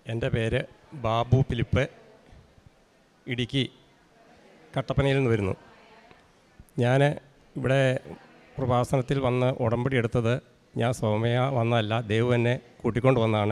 എൻ്റെ പേര് ബാബു ഫിലിപ്പ് ഇടുക്കി കട്ടപ്പനയിൽ നിന്ന് വരുന്നു ഞാൻ ഇവിടെ കൃപാസനത്തിൽ വന്ന് ഉടമ്പടി എടുത്തത് ഞാൻ സ്വമയ വന്നതല്ല ദൈവം എന്നെ കൂട്ടിക്കൊണ്ട് വന്നതാണ്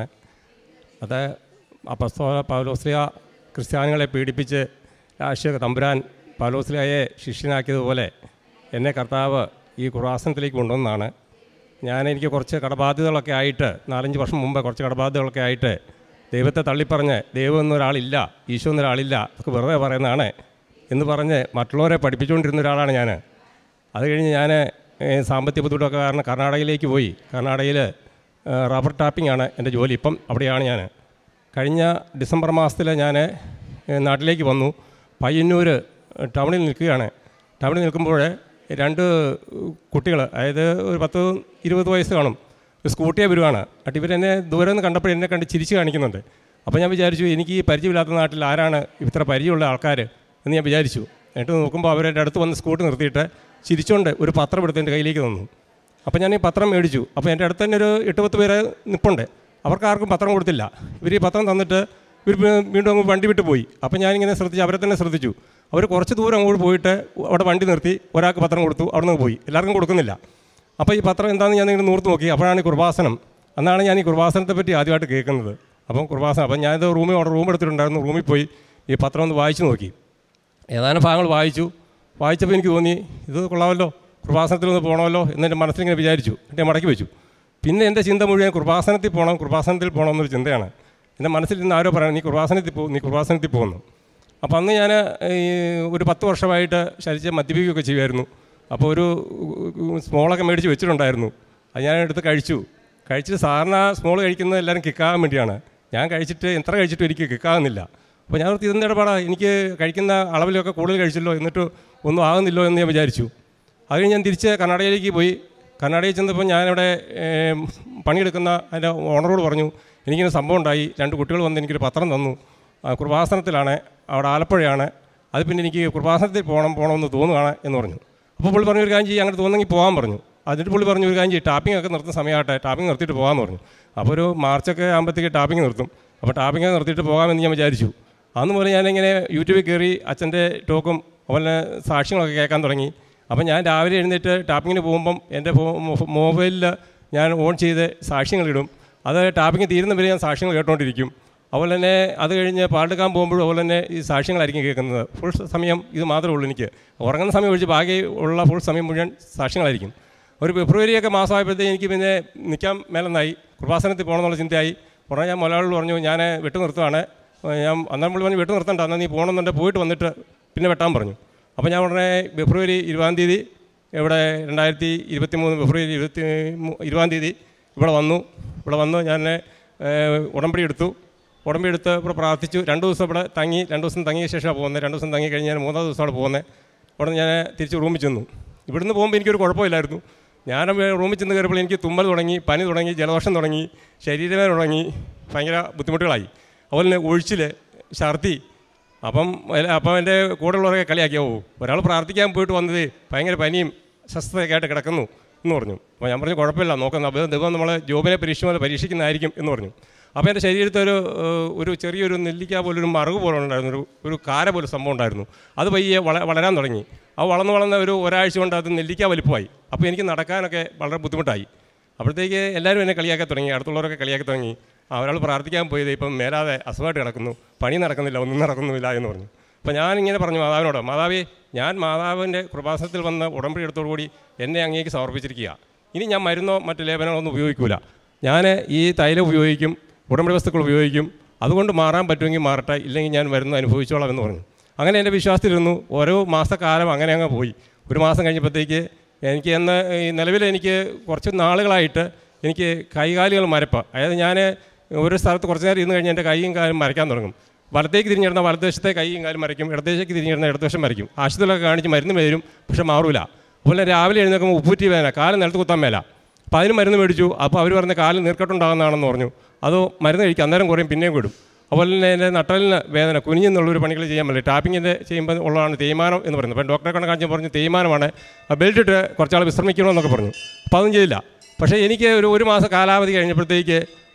അത് അപ്പസ്തോല പൗലോസ്ലിയ ക്രിസ്ത്യാനികളെ പീഡിപ്പിച്ച് രാഷ്ട്രീയ തമ്പുരാൻ പൗലോസ്ലിയയെ ശിഷ്യനാക്കിയതുപോലെ എന്നെ കർത്താവ് ഈ കൃപാസനത്തിലേക്ക് കൊണ്ടുവന്നതാണ് ഞാൻ എനിക്ക് കുറച്ച് കടബാധ്യതകളൊക്കെ ആയിട്ട് നാലഞ്ച് വർഷം മുമ്പ് കുറച്ച് കടബാധ്യതകളൊക്കെ ആയിട്ട് ദൈവത്തെ തള്ളിപ്പറഞ്ഞ് ദൈവം എന്നൊരാളില്ല ഈശോ എന്നൊരാളില്ല അതൊക്കെ വെറുതെ പറയുന്നതാണ് എന്ന് പറഞ്ഞ് മറ്റുള്ളവരെ പഠിപ്പിച്ചുകൊണ്ടിരുന്ന ഒരാളാണ് ഞാൻ അത് കഴിഞ്ഞ് ഞാൻ സാമ്പത്തിക ബുദ്ധിമുട്ടൊക്കെ കാരണം കർണാടകയിലേക്ക് പോയി കർണാടകയിൽ റബ്ബർ ടാപ്പിംഗ് ആണ് എൻ്റെ ജോലി ഇപ്പം അവിടെയാണ് ഞാൻ കഴിഞ്ഞ ഡിസംബർ മാസത്തിൽ ഞാൻ നാട്ടിലേക്ക് വന്നു പയ്യന്നൂർ ടൗണിൽ നിൽക്കുകയാണ് ടൗണിൽ നിൽക്കുമ്പോൾ രണ്ട് കുട്ടികൾ അതായത് ഒരു പത്ത് ഇരുപത് വയസ്സ് കാണും ഒരു സ്കൂട്ടിയെ വരുവാണ് എന്നിട്ട് ഇവരെന്നെ ദൂരെ നിന്ന് കണ്ടപ്പോൾ എന്നെ കണ്ട് ചിരിച്ച് കാണിക്കുന്നുണ്ട് അപ്പോൾ ഞാൻ വിചാരിച്ചു എനിക്ക് ഈ പരിചയമില്ലാത്ത നാട്ടിൽ ആരാണ് ഇത്ര പരിചയമുള്ള ആൾക്കാർ എന്ന് ഞാൻ വിചാരിച്ചു എന്നിട്ട് നോക്കുമ്പോൾ അവരുടെ അടുത്ത് വന്ന് സ്കൂട്ടി നിർത്തിയിട്ട് ചിരിച്ചുകൊണ്ട് ഒരു പത്രം എടുത്ത് എൻ്റെ കയ്യിലേക്ക് തന്നു അപ്പോൾ ഞാൻ ഈ പത്രം മേടിച്ചു അപ്പോൾ എൻ്റെ അടുത്ത് തന്നെ ഒരു എട്ട് പത്ത് പേര് നിൽപ്പുണ്ട് അവർക്ക് ആർക്കും പത്രം കൊടുത്തില്ല ഇവർ ഈ പത്രം തന്നിട്ട് ഇവർ വീണ്ടും അങ്ങ് വണ്ടി വിട്ട് പോയി അപ്പോൾ ഞാനിങ്ങനെ ശ്രദ്ധിച്ചു അവരെ തന്നെ ശ്രദ്ധിച്ചു അവർ കുറച്ച് ദൂരം അങ്ങോട്ട് പോയിട്ട് അവിടെ വണ്ടി നിർത്തി ഒരാൾക്ക് പത്രം കൊടുത്തു അവിടെ നിന്ന് പോയി എല്ലാവർക്കും കൊടുക്കുന്നില്ല അപ്പോൾ ഈ പത്രം എന്താണെന്ന് ഞാൻ ഇങ്ങനെ നൂർത്ത് നോക്കി അപ്പോഴാണ് ഈ കുർബാസനം അന്നാണ് ഞാൻ ഈ കുർബാസനത്തെ പറ്റി ആദ്യമായിട്ട് കേൾക്കുന്നത് അപ്പം കുർബാസനം അപ്പം ഞാനിത് റൂമിൽ അവിടെ റൂം എടുത്തിട്ടുണ്ടായിരുന്നു റൂമിൽ പോയി ഈ പത്രം ഒന്ന് വായിച്ചു നോക്കി ഏതാനും ഭാഗങ്ങൾ വായിച്ചു വായിച്ചപ്പോൾ എനിക്ക് തോന്നി ഇത് കൊള്ളാമല്ലോ കൃപാസനത്തിൽ ഒന്ന് പോകണമല്ലോ എന്നെൻ്റെ മനസ്സിലിങ്ങനെ വിചാരിച്ചു എന്നിട്ട് ഞാൻ മടക്കി വെച്ചു പിന്നെ എൻ്റെ ചിന്ത മുഴുവൻ കൃപാസനത്തിൽ പോകണം കൃപാസനത്തിൽ പോകണം എന്നൊരു ചിന്തയാണ് എൻ്റെ മനസ്സിൽ നിന്ന് ആരോ പറയണം നീ കൃപാസനത്തിൽ പോകും നീ കൃപാസനത്തിൽ പോകുന്നു അപ്പോൾ അന്ന് ഞാൻ ഈ ഒരു പത്ത് വർഷമായിട്ട് ശരിച്ച് മദ്യപിക്കുകയൊക്കെ ചെയ്യുമായിരുന്നു അപ്പോൾ ഒരു സ്മോളൊക്കെ മേടിച്ച് വെച്ചിട്ടുണ്ടായിരുന്നു അത് ഞാൻ എടുത്ത് കഴിച്ചു കഴിച്ചിട്ട് സാറിന് ആ സ്മോൾ കഴിക്കുന്നത് എല്ലാവരും കിക്കാകാൻ വേണ്ടിയാണ് ഞാൻ കഴിച്ചിട്ട് എത്ര കഴിച്ചിട്ടും എനിക്ക് കിക്കാകുന്നില്ല അപ്പോൾ ഞാൻ ഓർത്ത് ഇതെന്താ പാടാ എനിക്ക് കഴിക്കുന്ന അളവിലൊക്കെ കൂടുതൽ കഴിച്ചല്ലോ എന്നിട്ട് ഒന്നും ആകുന്നില്ലോ എന്ന് ഞാൻ വിചാരിച്ചു അത് കഴിഞ്ഞ് ഞാൻ തിരിച്ച് കർണാടകയിലേക്ക് പോയി കർണാടകയിൽ ചെന്നപ്പോൾ ഞാനിവിടെ ഏം, പണിയെടുക്കുന്ന അതിൻ്റെ ഓണറോട് പറഞ്ഞു എനിക്കിങ്ങനെ സംഭവം ഉണ്ടായി രണ്ട് കുട്ടികൾ വന്ന് എനിക്കൊരു പത്രം തന്നു ആ, കൃപാസനത്തിലാണ് അവിടെ ആലപ്പുഴയാണ് അത് പിന്നെ എനിക്ക് കൃപാസനത്തിൽ പോകണം പോകണമെന്ന് തോന്നുകയാണ് എന്ന് പറഞ്ഞു അപ്പോൾ പുള്ളി പറഞ്ഞു ഒരു കാര്യം ചെയ്യും അങ്ങനെ തോന്നുന്നെങ്കിൽ പോകാൻ പറഞ്ഞു അതിട്ട് പുള്ളി പറഞ്ഞു ഒരു കാര്യം ചെയ്യും ടാപ്പിംഗ് ഒക്കെ നിർത്തുന്ന സമയമാട്ടെ ടാപ്പിംഗ് നിർത്തിയിട്ട് പോകാമെന്ന് പറഞ്ഞു അപ്പോൾ ഒരു മാർച്ചൊക്കെ ആകുമ്പോഴത്തേക്ക് ടാപ്പിംഗ് നിർത്തും അപ്പോൾ ടാപ്പിംഗ് ഒക്കെ നിർത്തിയിട്ട് പോകാമെന്ന് ഞാൻ വിചാരിച്ചു അന്ന് മുതൽ ഞാനിങ്ങനെ യൂട്യൂബിൽ കയറി അച്ഛൻ്റെ ടോക്കും അതുപോലെ സാക്ഷ്യങ്ങളൊക്കെ കേൾക്കാൻ തുടങ്ങി അപ്പം ഞാൻ രാവിലെ എഴുന്നേറ്റ് ടാപ്പിങ്ങിന് പോകുമ്പം എൻ്റെ മൊബൈലിൽ ഞാൻ ഓൺ ചെയ്ത് സാക്ഷ്യങ്ങളിടും അത് ടാപ്പിംഗ് തീരുന്നവരെ ഞാൻ സാക്ഷ്യങ്ങൾ കേട്ടുകൊണ്ടിരിക്കും അതുപോലെ തന്നെ അത് കഴിഞ്ഞ് പാട്ടെടുക്കാൻ പോകുമ്പോഴും അതുപോലെ തന്നെ ഈ സാക്ഷ്യങ്ങളായിരിക്കും കേൾക്കുന്നത് ഫുൾ സമയം ഇത് മാത്രമേ ഉള്ളൂ എനിക്ക് ഉറങ്ങുന്ന സമയം ഒഴിച്ച് ബാക്കി ഉള്ള ഫുൾ സമയം മുഴുവൻ സാക്ഷ്യങ്ങളായിരിക്കും ഒരു ഫെബ്രുവരിയൊക്കെ മാസമായപ്പോഴത്തേക്ക് എനിക്ക് പിന്നെ നിൽക്കാൻ മേലെന്നായി കൃപാസനത്തിൽ പോകണമെന്നുള്ള ചിന്തയായി ഉടനെ ഞാൻ മലയാളികൾ പറഞ്ഞു ഞാൻ വെട്ട് നിർത്തുവാണ് ഞാൻ അന്നേരം പുള്ളി പറഞ്ഞു വെട്ട് നിർത്തണ്ട എന്നാൽ നീ പോകണമെന്നുണ്ടെങ്കിൽ പോയിട്ട് വന്നിട്ട് പിന്നെ വെട്ടാൻ പറഞ്ഞു അപ്പോൾ ഞാൻ ഉടനെ ഫെബ്രുവരി ഇരുപതാം തീയതി ഇവിടെ രണ്ടായിരത്തി ഇരുപത്തി മൂന്ന് ഫെബ്രുവരി ഇരുപത്തി മൂ- ഇരുപതാം തീയതി ഇവിടെ വന്നു ഇവിടെ വന്നു ഞാൻ ഏഹ്, ഉടമ്പടി എടുത്തു ഉടമ്പടി എടുത്ത് ഇവിടെ പ്രാർത്ഥിച്ചു രണ്ട് ദിവസം ഇവിടെ തങ്ങി രണ്ട് ദിവസം തങ്ങിയ ശേഷമാണ് പോകുന്നത് രണ്ട് ദിവസം തങ്ങി കഴിഞ്ഞ് ഞാൻ മൂന്നാം ദിവസമാണ് പോകുന്നത് ഉടനെ ഞാൻ തിരിച്ച് റൂമിൽ ചെന്നു ഇവിടുന്ന് പോകുമ്പോൾ എനിക്കൊരു കുഴപ്പമില്ലായിരുന്നു ഞാൻ റൂമിൽ ചെന്ന് കയറിയപ്പോൾ എനിക്ക് തുമ്മൽ തുടങ്ങി പനി തുടങ്ങി ജലദോഷം തുടങ്ങി ശരീരവേദന തുടങ്ങി ഭയങ്കര ബുദ്ധിമുട്ടുകളായി അതുപോലെ തന്നെ ഒഴിച്ചിൽ ഛർദി അപ്പം എല്ല- അപ്പം എൻ്റെ കൂടെയുള്ളവരൊക്കെ കളിയാക്കിയാ പോകും ഒരാൾ പ്രാർത്ഥിക്കാൻ പോയിട്ട് വന്നത് ഭയങ്കര പനിയും സ്വസ്ഥതയൊക്കെ ആയിട്ട് കിടക്കുന്നു എന്ന് പറഞ്ഞു അപ്പോൾ ഞാൻ പറഞ്ഞു കുഴപ്പമില്ല നോക്കുന്നു അപ്പോൾ ദൈവം നമ്മളെ ജോബിനെ പരീക്ഷ പോലെ പരീക്ഷിക്കുന്നതായിരിക്കും എന്ന് പറഞ്ഞു അപ്പോൾ എൻ്റെ ശരീരത്തിൽ ഒരു ഏഹ്, ഒരു ചെറിയൊരു നെല്ലിക്ക പോലൊരു മറുക് പോലെ ഉണ്ടായിരുന്നു ഒരു ഒരു കാര പോലെ സംഭവം ഉണ്ടായിരുന്നു അത് പയ്യെ വള വളരാൻ തുടങ്ങി അത് വളർന്ന് വളർന്ന ഒരു ഒരാഴ്ച കൊണ്ട് അത് നെല്ലിക്ക വലിപ്പമായി അപ്പോൾ എനിക്ക് നടക്കാനൊക്കെ വളരെ ബുദ്ധിമുട്ടായി അപ്പോഴത്തേക്ക് എല്ലാവരും എന്നെ കളിയാക്കാൻ തുടങ്ങി അടുത്തുള്ളവരൊക്കെ കളിയാക്കി തുടങ്ങി ആ ഒരാൾ പ്രാർത്ഥിക്കാൻ പോയത് ഇപ്പം മേലാതെ അസുഖമായിട്ട് കിടക്കുന്നു പണി നടക്കുന്നില്ല ഒന്നും നടക്കുന്നില്ല എന്ന് പറഞ്ഞു അപ്പോൾ ഞാനിങ്ങനെ പറഞ്ഞു മാതാവിനോട് മാതാവേ ഞാൻ മാതാവിൻ്റെ കൃപാസനത്തിൽ വന്ന ഉടമ്പടി എടുത്തോടുകൂടി എന്നെ അങ്ങേക്ക് സമർപ്പിച്ചിരിക്കുക ഇനി ഞാൻ മരുന്നോ മറ്റ് ലേപനങ്ങളൊന്നും ഉപയോഗിക്കില്ല ഞാൻ ഈ തൈലം ഉപയോഗിക്കും ഉടമ്പടി വസ്തുക്കൾ ഉപയോഗിക്കും അതുകൊണ്ട് മാറാൻ പറ്റുമെങ്കിൽ മാറട്ടെ ഇല്ലെങ്കിൽ ഞാൻ മരുന്ന് അനുഭവിച്ചോളാം എന്ന് പറഞ്ഞു അങ്ങനെ എൻ്റെ വിശ്വാസത്തിലിരുന്നു ഓരോ മാസക്കാലം അങ്ങനെ അങ്ങ് പോയി ഒരു മാസം കഴിഞ്ഞപ്പോഴത്തേക്ക് എനിക്ക് എന്ന് ഈ നിലവിൽ എനിക്ക് കുറച്ച് നാളുകളായിട്ട് എനിക്ക് കൈകാലുകൾ മരപ്പ് അതായത് ഞാൻ ഒരു സ്ഥലത്ത് കുറച്ച് നേരം ഇരുന്ന് കഴിഞ്ഞാൽ എൻ്റെ കൈയും കാലും മരയ്ക്കാൻ തുടങ്ങും വലത്തേക്ക് തിരിഞ്ഞിരുന്ന വലതുവശത്തെ കൈയും കാലും മരയ്ക്കും ഇടത്തേക്ക് തിരിഞ്ഞിരുന്ന ഇടതുവശം മരയ്ക്കും ആശുപത്രിയിലൊക്കെ കാണിച്ച് മരുന്ന് വരും പക്ഷെ മാറൂല അതുപോലെ രാവിലെ എഴുന്നേൽക്കുമ്പോൾ ഉപ്പൂറ്റി വേദന കാലം നിലത്ത് കുത്താൻ മേല അപ്പോൾ അതിന് മരുന്ന് മേടിച്ചു അപ്പോൾ അവർ പറഞ്ഞ കാലിൽ നീർക്കെട്ടുണ്ടാകുന്നതാണെന്ന് പറഞ്ഞു അത് മരുന്ന് കഴിക്കും അന്നേരം കുറയും പിന്നെയും വിടും അതുപോലെ തന്നെ എൻ്റെ നട്ടലിന് വേദന കുനിഞ്ഞെന്നുള്ളൊരു പണികൾ ചെയ്യാൻ പറ്റില്ല ടാപ്പിങ്ങിൻ്റെ ചെയ്യുമ്പോൾ ഉള്ളതാണ് തേയ്മാനം എന്ന് പറയുന്നത് അപ്പം ഡോക്ടറെ കൊണ്ട് കാണിച്ച് പറഞ്ഞു തേയ്മാനമാണ് ബെൽറ്റ് ഇട്ട് കുറച്ചാൾ വിശ്രമിക്കണമെന്നൊക്കെ പറഞ്ഞു അപ്പോൾ അതും ചെയ്തില്ല പക്ഷേ എനിക്ക് ഒരു ഒരു മാസം കാലാവധി കഴിഞ്ഞപ്പോഴത്തേക്ക്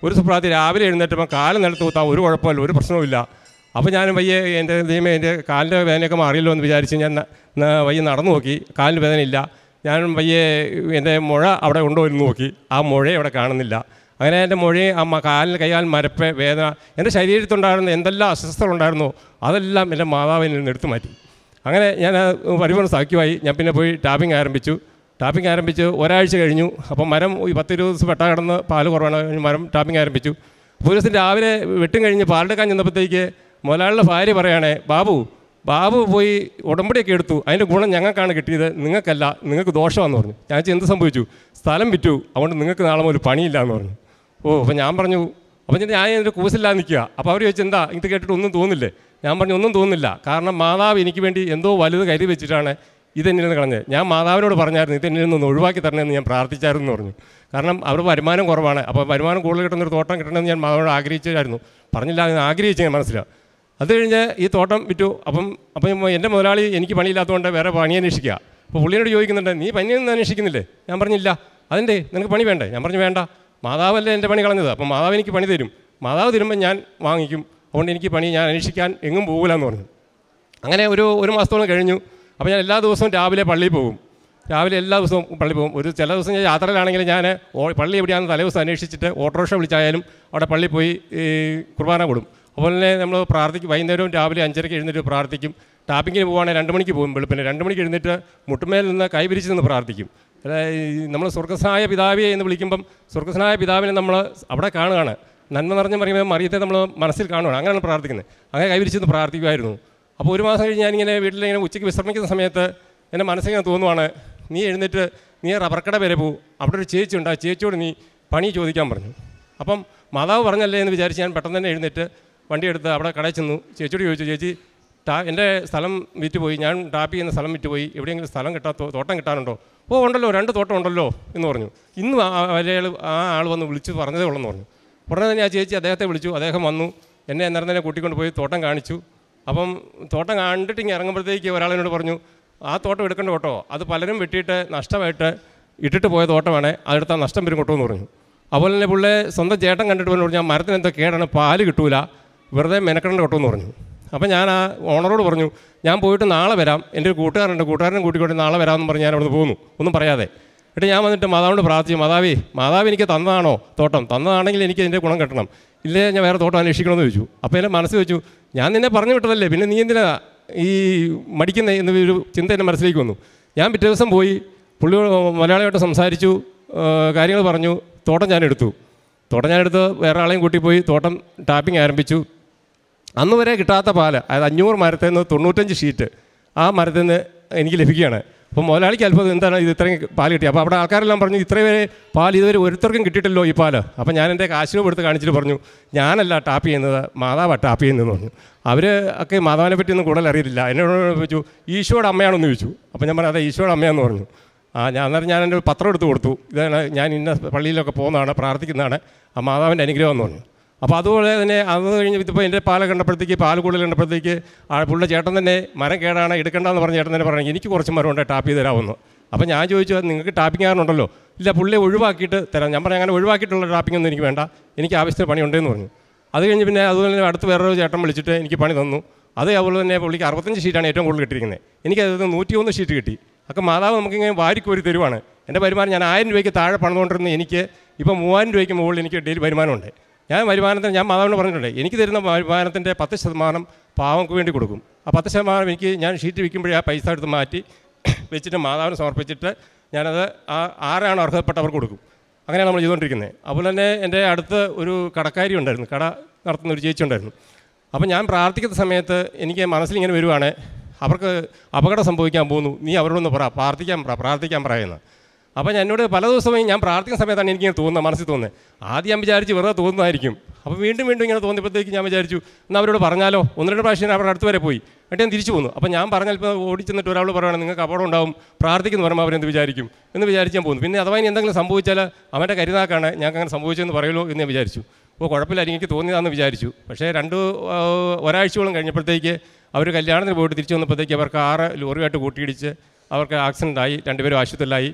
ഒരു സുപ്രാതി രാവിലെ എഴുന്നേറ്റപ്പോൾ കാല് നിലത്ത് കുത്താൻ ഒരു കുഴപ്പമില്ല ഒരു പ്രശ്നവുമില്ല അപ്പോൾ ഞാൻ വയ്യ എൻ്റെ ദൈവമേ എൻ്റെ കാലിൻ്റെ വേദനയൊക്കെ മാറിയല്ലോ എന്ന് വിചാരിച്ച് ഞാൻ ന- ന- വയ്യ നടന്നു നോക്കി കാലിന് വേദനയില്ല ഞാൻ വയ്യ എൻ്റെ മുഴ അവിടെ ഉണ്ടോ എന്ന് നോക്കി ആ മുഴയെ അവിടെ കാണുന്നില്ല അങ്ങനെ എൻ്റെ മുഴയും ആ മ- കാലിന് കൈകാൽ മരപ്പ് വേദന എൻ്റെ ശരീരത്തുണ്ടായിരുന്ന എന്തെല്ലാം അസ്വസ്ഥതകളുണ്ടായിരുന്നോ അതെല്ലാം എൻ്റെ മാതാവിൽ നിന്ന് എടുത്തു മാറ്റി അങ്ങനെ ഞാൻ ആ പരിപൂർണ്ണ സാക്ഷ്യമായി ഞാൻ പിന്നെ പോയി ടാപ്പിംഗ് ആരംഭിച്ചു ടാപ്പിംഗ് ആരംഭിച്ച് ഒരാഴ്ച കഴിഞ്ഞു അപ്പം മരം ഈ പത്ത് ഇരുപത് ദിവസം വെട്ടാൻ കിടന്ന് പാല് കുറവാണ് കഴിഞ്ഞ് മരം ടാപ്പിംഗ് ആരംഭിച്ചു അപ്പോൾ ഒരു ദിവസം രാവിലെ വെട്ടും കഴിഞ്ഞ് പാലെടുക്കാൻ ചെന്നപ്പോഴത്തേക്ക് മുതലാളിയുടെ ഭാര്യ പറയുകയാണേ ബാബു ബാബു പോയി ഉടമ്പടിയൊക്കെ എടുത്തു അതിൻ്റെ ഗുണം ഞങ്ങൾക്കാണ് കിട്ടിയത് നിങ്ങൾക്കല്ല നിങ്ങൾക്ക് ദോഷമാണെന്ന് പറഞ്ഞു ഞാൻ ചോദിച്ചു, എന്ത് സംഭവിച്ചു സ്ഥലം വിറ്റു അതുകൊണ്ട് നിങ്ങൾക്ക് നാളെ ഒരു പണിയില്ല എന്ന് പറഞ്ഞു ഓ അപ്പോൾ ഞാൻ പറഞ്ഞു അപ്പോൾ ഞാൻ ഞാൻ എൻ്റെ കൂസില്ലാതെ നിൽക്കുക അപ്പോൾ അവർ ചോദിച്ചു എന്താ ഇത് കേട്ടിട്ട് ഒന്നും തോന്നില്ലേ ഞാൻ പറഞ്ഞു ഒന്നും തോന്നുന്നില്ല കാരണം മാതാവ് എനിക്ക് വേണ്ടി എന്തോ വലുത് കരുതി വെച്ചിട്ടാണ് ഇതെന്നിൽ നിന്ന് കളഞ്ഞത് ഞാൻ മാതാവിനോട് പറഞ്ഞായിരുന്നു ഇതെന്നിൽ നിന്ന് ഒഴിവാക്കി തരണമെന്ന് ഞാൻ പ്രാർത്ഥിച്ചായിരുന്നു എന്ന് പറഞ്ഞു കാരണം അവർ വരുമാനം കുറവാണ് അപ്പോൾ വരുമാനം കൂടുതൽ കിട്ടുന്നൊരു തോട്ടം കിട്ടണമെന്ന് ഞാൻ മാതാവിനോട് ആഗ്രഹിച്ചായിരുന്നു പറഞ്ഞില്ല എന്ന് ആഗ്രഹിച്ചു ഞാൻ മനസ്സിലാണ് അത് കഴിഞ്ഞ് ഈ തോട്ടം വിറ്റു അപ്പം അപ്പം എൻ്റെ മുതലാളി എനിക്ക് പണിയില്ലാത്തതുകൊണ്ട് വേറെ പണി അന്വേഷിക്കുക അപ്പോൾ പുള്ളിയോട് ചോദിക്കുന്നുണ്ട് നീ പണിയൊന്നും അന്വേഷിക്കുന്നില്ലേ ഞാൻ പറഞ്ഞില്ല അതിൻ്റെ നിനക്ക് പണി വേണ്ടേ ഞാൻ പറഞ്ഞു വേണ്ട മാതാവല്ലേ എൻ്റെ പണി കളഞ്ഞത് അപ്പം മാതാവ് എനിക്ക് പണി തരും മാതാവ് തരുമ്പോൾ ഞാൻ വാങ്ങിക്കും അതുകൊണ്ട് എനിക്ക് പണി ഞാൻ അന്വേഷിക്കാൻ എങ്ങും പോകില്ല എന്ന് പറഞ്ഞു അങ്ങനെ ഒരു ഒരു മാസത്തോളം കഴിഞ്ഞു അപ്പോൾ ഞാൻ എല്ലാ ദിവസവും രാവിലെ പള്ളിയിൽ പോകും രാവിലെ എല്ലാ ദിവസവും പള്ളിയിൽ പോകും ഒരു ചില ദിവസം ഞാൻ യാത്രയിലാണെങ്കിൽ ഞാൻ ഓ- പള്ളി എവിടെയാണെന്ന് തലേ ദിവസം അന്വേഷിച്ചിട്ട് ഓട്ടോറിക്ഷ വിളിച്ചായാലും അവിടെ പള്ളിയിൽ പോയി ഈ കുർബാന കൊടുക്കും അതുപോലെ തന്നെ നമ്മൾ പ്രാർത്ഥിക്കും വൈകുന്നേരവും രാവിലെ അഞ്ചരയ്ക്ക് എഴുന്നേറ്റ് പ്രാർത്ഥിക്കും ടാപ്പിങ്ങിന് പോകുവാണെങ്കിൽ രണ്ട് മണിക്ക് പോകും വെളുപ്പിന് രണ്ട് മണിക്ക് എഴുന്നേറ്റ് മുട്ടുമേൽ നിന്ന് കൈവിരിച്ച് നിന്ന് പ്രാർത്ഥിക്കും നമ്മൾ സ്വർഗസ്നായ പിതാവിയെ എന്ന് വിളിക്കുമ്പം സ്വർഗസ്നായ പിതാവിനെ നമ്മൾ അവിടെ കാണുകയാണ് നന്മ നിറഞ്ഞ പറയുമ്പോൾ മറിയത്തെ നമ്മൾ മനസ്സിൽ കാണുകയാണ് അങ്ങനെയാണ് പ്രാർത്ഥിക്കുന്നത് അങ്ങനെ കൈവിരിച്ച് നിന്ന് പ്രാർത്ഥിക്കുമായിരുന്നു അപ്പോൾ ഒരു മാസം കഴിഞ്ഞ് ഞാനിങ്ങനെ വീട്ടിലിങ്ങനെ ഉച്ചയ്ക്ക് വിശ്രമിക്കുന്ന സമയത്ത് എൻ്റെ മനസ്സിങ്ങനെ തോന്നുവാണ് നീ എഴുന്നേറ്റ് നീ റബ്ബർക്കട വരെ പോകും അവിടെ ഒരു ചേച്ചി ഉണ്ട് ആ ചേച്ചിയോട് നീ പണി ചോദിക്കാൻ പറഞ്ഞു അപ്പം മാതാവ് പറഞ്ഞല്ലേ എന്ന് വിചാരിച്ച് ഞാൻ പെട്ടെന്ന് തന്നെ എഴുന്നേറ്റ് വണ്ടി എടുത്ത് അവിടെ കടയിൽ ചെന്നു ചേച്ചിയോട് ചോദിച്ചു ചേച്ചി ടാ എൻ്റെ സ്ഥലം വിറ്റ് പോയി ഞാൻ ടാപ്പ് ചെയ്യുന്ന സ്ഥലം വിറ്റ് പോയി എവിടെയെങ്കിലും സ്ഥലം കിട്ടാൻ തോ- തോട്ടം കിട്ടാനുണ്ടോ ഓ ഉണ്ടല്ലോ രണ്ട് തോട്ടം ഉണ്ടല്ലോ എന്ന് പറഞ്ഞു ഇന്നും ആ അയാൾ ആ ആൾ വന്ന് വിളിച്ച് പറഞ്ഞതേ ഉള്ളെന്ന് പറഞ്ഞു ഉടനെ തന്നെ ആ ചേച്ചി അദ്ദേഹത്തെ വിളിച്ചു അദ്ദേഹം വന്നു എന്നെ അന്നേരം തന്നെ കൂട്ടിക്കൊണ്ട് പോയി തോട്ടം കാണിച്ചു അപ്പം തോട്ടം കണ്ടിട്ട് ഇങ്ങനെ ഇറങ്ങുമ്പോഴത്തേക്ക് ഒരാളിനോട് പറഞ്ഞു ആ തോട്ടം എടുക്കേണ്ട കേട്ടോ അത് പലരും വെട്ടിയിട്ട് നഷ്ടമായിട്ട് ഇട്ടിട്ട് പോയ തോട്ടമാണ് അതെടുത്താൽ നഷ്ടം വരും കേട്ടോ എന്ന് പറഞ്ഞു അതുപോലെ തന്നെ പുള്ളി സ്വന്തം ചേട്ടൻ കണ്ടിട്ട് പറഞ്ഞു ഞാൻ മരത്തിന് എന്തോ കേടാണ് പാല് കിട്ടൂല വെറുതെ മെനക്കെടേണ്ട കേട്ടോ എന്ന് പറഞ്ഞു അപ്പോൾ ഞാൻ ആ ഓണറോട് പറഞ്ഞു ഞാൻ പോയിട്ട് നാളെ വരാം എൻ്റെ ഒരു കൂട്ടുകാരുണ്ട് കൂട്ടുകാരനെ കൂട്ടിക്കൊണ്ട് നാളെ വരാമെന്ന് പറഞ്ഞ് ഞാൻ അവിടെ നിന്ന് പോന്നു ഒന്നും പറയാതെ എന്നിട്ട് ഞാൻ വന്നിട്ട് മാതാവിനോട് പ്രാർത്ഥിച്ചു മാതാവേ മാതാവ് എനിക്ക് തന്നതാണോ തോട്ടം തന്നതാണെങ്കിൽ എനിക്ക് ഇതിൻ്റെ ഗുണം കിട്ടണം ഇല്ലേ ഞാൻ വേറെ തോട്ടം അന്വേഷിക്കണമെന്ന് ചോദിച്ചു അപ്പോൾ എൻ്റെ മനസ്സ് വെച്ചു ഞാൻ നിന്നെ പറഞ്ഞു വിട്ടതല്ലേ പിന്നെ നീ എന്തിനാ ഈ മടിക്കുന്ന എന്നൊരു ചിന്ത എൻ്റെ മനസ്സിലേക്ക് വന്നു ഞാൻ പിറ്റേ ദിവസം പോയി പുള്ളി മലയാളിയായിട്ട് സംസാരിച്ചു കാര്യങ്ങൾ പറഞ്ഞു തോട്ടം ഞാൻ എടുത്തു തോട്ടം ഞാൻ എടുത്ത് വേറെ ആളെയും കൂട്ടി പോയി തോട്ടം ടാപ്പിംഗ് ആരംഭിച്ചു അന്ന് വരെ കിട്ടാത്ത പാല് അതായത് അഞ്ഞൂറ് മരത്തിൽ നിന്ന് തൊണ്ണൂറ്റഞ്ച് ഷീറ്റ് ആ മരത്തിൽ നിന്ന് എനിക്ക് ലഭിക്കുകയാണ് അപ്പോൾ മുതലാളിക്ക് അത്ഭുതം എന്താണ് ഇത് ഇത്രയും പാല് കിട്ടി അപ്പോൾ അവിടെ ആൾക്കാരെല്ലാം പറഞ്ഞു ഇത്രയും വരെ പാൽ ഇതുവരെ ഒരുത്തർക്കും കിട്ടിയിട്ടല്ലോ ഈ പാല് അപ്പോൾ ഞാൻ എൻ്റെ കാശിനും എടുത്ത് കാണിച്ചിട്ട് പറഞ്ഞു ഞാനല്ല ടാപ്പ് ചെയ്യുന്നത് മാതാവാണ് ടാപ്പ് ചെയ്യുന്നതെന്ന് പറഞ്ഞു അവർ ഒക്കെ മാതാവിനെ പറ്റിയൊന്നും കൂടുതൽ അറിയില്ല എന്നോട് ചോദിച്ചു ഈശോയുടെ അമ്മയാണെന്ന് ചോദിച്ചു അപ്പോൾ ഞാൻ പറഞ്ഞു അതെ ഈശോയുടെ അമ്മയാണെന്ന് പറഞ്ഞു ആ ഞാൻ അന്നേരം ഞാൻ എൻ്റെ ഒരു പത്രം എടുത്ത് കൊടുത്തു ഇതാണ് ഞാൻ ഇന്ന പള്ളിയിലൊക്കെ പോകുന്നതാണ് പ്രാർത്ഥിക്കുന്നതാണ് ആ മാതാവിൻ്റെ അനുഗ്രഹം എന്ന് പറഞ്ഞു അപ്പോൾ അതുപോലെ തന്നെ അത് കഴിഞ്ഞ് ഇതിപ്പോൾ എൻ്റെ പാല കണ്ടപ്പോഴത്തേക്ക് പാൽ കൂടുതൽ കണ്ടപ്പോഴത്തേക്ക് ആ പുള്ള ചേട്ടൻ തന്നെ മരം കേടാണ് എടുക്കണ്ടെന്ന് പറഞ്ഞ ചേട്ടൻ തന്നെ പറഞ്ഞു എനിക്ക് കുറച്ച് മരം ഉണ്ട് ടാപ്പ് ചെയ്ത് തരാമെന്ന് അപ്പോൾ ഞാൻ ചോദിച്ചു "അത് നിങ്ങൾക്ക് ടാപ്പിംഗ് ആറുണ്ടല്ലോ ഇല്ല പുള്ളിയെ ഒഴിവാക്കിയിട്ട് തരാം ഞാൻ പറഞ്ഞു അങ്ങനെ ഒഴിവാക്കിയിട്ടുള്ള ടാപ്പിംഗ് ഒന്നും എനിക്ക് വേണ്ട എനിക്ക് ആവശ്യത്തിന് പണി ഉണ്ടെന്ന് പറഞ്ഞു അത് കഴിഞ്ഞ് പിന്നെ അതുപോലെ തന്നെ അടുത്ത് വേറൊരു ചേട്ടൻ വിളിച്ചിട്ട് എനിക്ക് പണി തന്നു അത് അതുപോലെ തന്നെ പുള്ളിക്ക് അറുപത്തഞ്ച് ഷീറ്റാണ് ഏറ്റവും കൂടുതൽ കിട്ടിയിരിക്കുന്നത് എനിക്ക് അത് നൂറ്റിയൊന്ന് ഷീറ്റ് കിട്ടി ഒക്കെ മാതാവ് നമുക്കിങ്ങനെ വാരിക്കോരി തരുവാണ് എൻ്റെ വരുമാനം ഞാൻ ആയിരം രൂപയ്ക്ക് താഴെ പണിതുകൊണ്ടിരുന്ന എനിക്ക് ഇപ്പോൾ മൂവായിരം രൂപയ്ക്ക് മുകളിൽ എനിക്ക് ഡെയിലി വരുമാനമുണ്ട് ഞാൻ വരുമാനത്തിന് ഞാൻ മാതാവിനോട് പറഞ്ഞിട്ടുണ്ട് എനിക്ക് തരുന്ന വരുമാനത്തിൻ്റെ പത്ത് ശതമാനം പാവങ്ങൾക്ക് വേണ്ടി കൊടുക്കും ആ പത്ത് ശതമാനം എനിക്ക് ഞാൻ ഷീറ്റ് വിൽക്കുമ്പോഴേ ആ പൈസ എടുത്ത് മാറ്റി വെച്ചിട്ട് മാതാവിന് സമർപ്പിച്ചിട്ട് ഞാനത് ആ ആരാണ് അർഹതപ്പെട്ടവർക്ക് കൊടുക്കും അങ്ങനെയാണ് നമ്മൾ ചെയ്തുകൊണ്ടിരിക്കുന്നത് അതുപോലെ തന്നെ എൻ്റെ അടുത്ത് ഒരു കടക്കാരി ഉണ്ടായിരുന്നു കട നടത്തുന്ന ഒരു ചേച്ചി ഉണ്ടായിരുന്നു അപ്പോൾ ഞാൻ പ്രാർത്ഥിക്കുന്ന സമയത്ത് എനിക്ക് മനസ്സിലിങ്ങനെ വരുവാണ് അവർക്ക് അപകടം സംഭവിക്കാൻ പോകുന്നു നീ അവരോടൊന്ന് പറ പ്രാർത്ഥിക്കാൻ പറ പ്രാർത്ഥിക്കാൻ പറയുന്നത് അപ്പോൾ ഞാൻ എന്നോട് പല ദിവസവും ഞാൻ പ്രാർത്ഥിക്കുന്ന സമയത്താണ് എനിക്കിങ്ങനെ തോന്നുന്നത് മനസ്സിൽ തോന്നുന്നത് ആദ്യം ഞാൻ വിചാരിച്ച് വെറുതെ തോന്നുന്നതായിരിക്കും അപ്പോൾ വീണ്ടും വീണ്ടും ഇങ്ങനെ തോന്നിയപ്പോഴത്തേക്ക് ഞാൻ വിചാരിച്ചു എന്നാൽ അവരോട് പറഞ്ഞാലോ ഒന്ന് രണ്ട് പ്രാവശ്യം ഞാൻ അവരുടെ അടുത്ത് വരെ പോയി എന്നിട്ട് ഞാൻ തിരിച്ചു പോന്നു അപ്പോൾ ഞാൻ പറഞ്ഞാൽ ഇപ്പോൾ ഓടി ചെന്നിട്ട് ഒരാൾ പറയുകയാണ് നിങ്ങൾക്ക് അപകടം ഉണ്ടാവും പ്രാർത്ഥിക്കുന്നു പറയുമ്പോൾ അവരെന്ത് വിചാരിക്കും എന്ന് വിചാരിച്ച് ഞാൻ പോകുന്നു പിന്നെ അഥവാ ഇനി എന്തെങ്കിലും സംഭവിച്ചാൽ അവൻ്റെ കരുതാക്കാണ് ഞങ്ങൾക്ക് അങ്ങനെ സംഭവിച്ചെന്ന് പറയുമല്ലോ എന്ന് ഞാൻ വിചാരിച്ചു അപ്പോൾ കുഴപ്പമില്ല എനിക്ക് തോന്നിയതാണെന്ന് വിചാരിച്ചു പക്ഷേ രണ്ട് ആ, ഒരാഴ്ചയോളം കഴിഞ്ഞപ്പോഴത്തേക്ക് അവർ കല്യാണത്തിന് പോയിട്ട് തിരിച്ചു വന്നപ്പോഴത്തേക്ക് അവർക്ക് ആറ് ലോറിയായിട്ട് കൂട്ടിയിടിച്ച് അവർക്ക് ആക്സിഡൻ്റ് ആയി രണ്ടുപേരും ആശുപത്രിയിലായി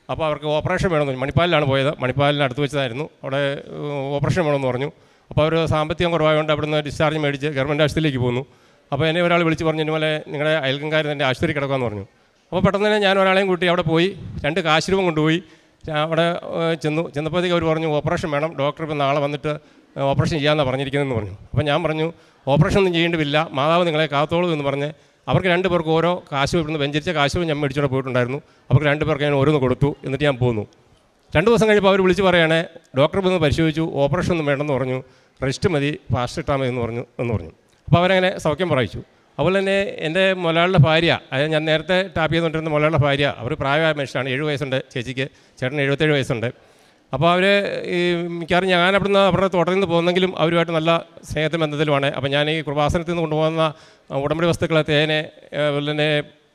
അപ്പോൾ അവർക്ക് ഓപ്പറേഷൻ വേണമെന്ന് പറഞ്ഞു മണിപ്പാലിലാണ് പോയത് മണിപ്പാലിന് അടുത്ത് വെച്ചതായിരുന്നു അവിടെ ഏഹ്, ഓപ്പറേഷൻ വേണമെന്ന് പറഞ്ഞു അപ്പോൾ അവർ സാമ്പത്തികം കുറവായതുകൊണ്ട് അവിടുന്ന് ഡിസ്ചാർജ് മേടിച്ച് ഗവൺമെൻറ് ആശുപത്രിയിലേക്ക് പോന്നു അപ്പോൾ എന്നെ ഒരാൾ വിളിച്ച് പറഞ്ഞു ഇതുപോലെ നിങ്ങളുടെ അയൽക്കാരൻ എൻ്റെ ആശുപത്രി കിടക്കാമെന്ന് പറഞ്ഞു അപ്പോൾ പെട്ടെന്ന് തന്നെ ഞാൻ ഒരാളെയും കൂട്ടി അവിടെ പോയി രണ്ട് കാശ് രൂപം കൊണ്ടുപോയി ഞാൻ അവിടെ ഏഹ്, ചെന്നു ചെന്നപ്പോഴത്തേക്ക് അവർ പറഞ്ഞു ഓപ്പറേഷൻ വേണം ഡോക്ടർ ഇപ്പോൾ നാളെ വന്നിട്ട് ഏഹ്, ഓപ്പറേഷൻ ചെയ്യാമെന്നാണ് പറഞ്ഞിരിക്കുന്നതെന്ന് പറഞ്ഞു അപ്പോൾ ഞാൻ പറഞ്ഞു ഓപ്പറേഷൻ ഒന്നും ചെയ്യേണ്ടതില്ല മാതാവ് നിങ്ങളെ കാത്തോളൂ എന്ന് പറഞ്ഞ് അവർക്ക് രണ്ട് പേർക്ക് ഓരോ കാശ് ഇവിടുന്ന് വെഞ്ചരിച്ച കാശ് ഞാൻ മേടിച്ചോടെ പോയിട്ടുണ്ടായിരുന്നു അവർക്ക് രണ്ട് പേർക്ക് ഞാൻ ഓരോന്ന് കൊടുത്തു എന്നിട്ട് ഞാൻ പോന്നു രണ്ട് ദിവസം കഴിഞ്ഞപ്പോൾ അവർ വിളിച്ച് പറയണേ ഡോക്ടർ വന്ന് പരിശോധിച്ചു ഓപ്പറേഷൻ ഒന്നും വേണ്ടെന്ന് പറഞ്ഞു റെസ്റ്റ് മതി ഫാസ്റ്റ് ഇട്ടാൽ മതി എന്ന് പറഞ്ഞു എന്ന് പറഞ്ഞു അപ്പോൾ അവരങ്ങനെ സൗഖ്യം പറയിച്ചു അതുപോലെ തന്നെ എൻ്റെ മുതലാളിയുടെ ഭാര്യ അതായത് ഞാൻ നേരത്തെ ടാപ്പ് ചെയ്തുകൊണ്ടിരുന്ന മുതലാളിയുടെ ഭാര്യ അവർ പ്രായമായ മനുഷ്യനാണ് ഏഴ് വയസ്സുണ്ട് ചേച്ചിക്ക് ചേട്ടന് എഴുപത്തേഴ് വയസ്സുണ്ട് അപ്പോൾ അവർ ഈ മിക്കവാറും ഞാൻ അവിടുന്ന് അവരുടെ തോട്ടത്തിൽ നിന്ന് പോകുന്നെങ്കിലും അവരുമായിട്ട് നല്ല സ്നേഹത്തിൽ ബന്ധത്തിലുമാണ് അപ്പോൾ ഞാൻ ഈ കൃപാസനത്തിൽ നിന്ന് കൊണ്ടുപോകുന്ന ആ, ഉടമ്പടി വസ്തുക്കൾ തേനെ അതുപോലെ തന്നെ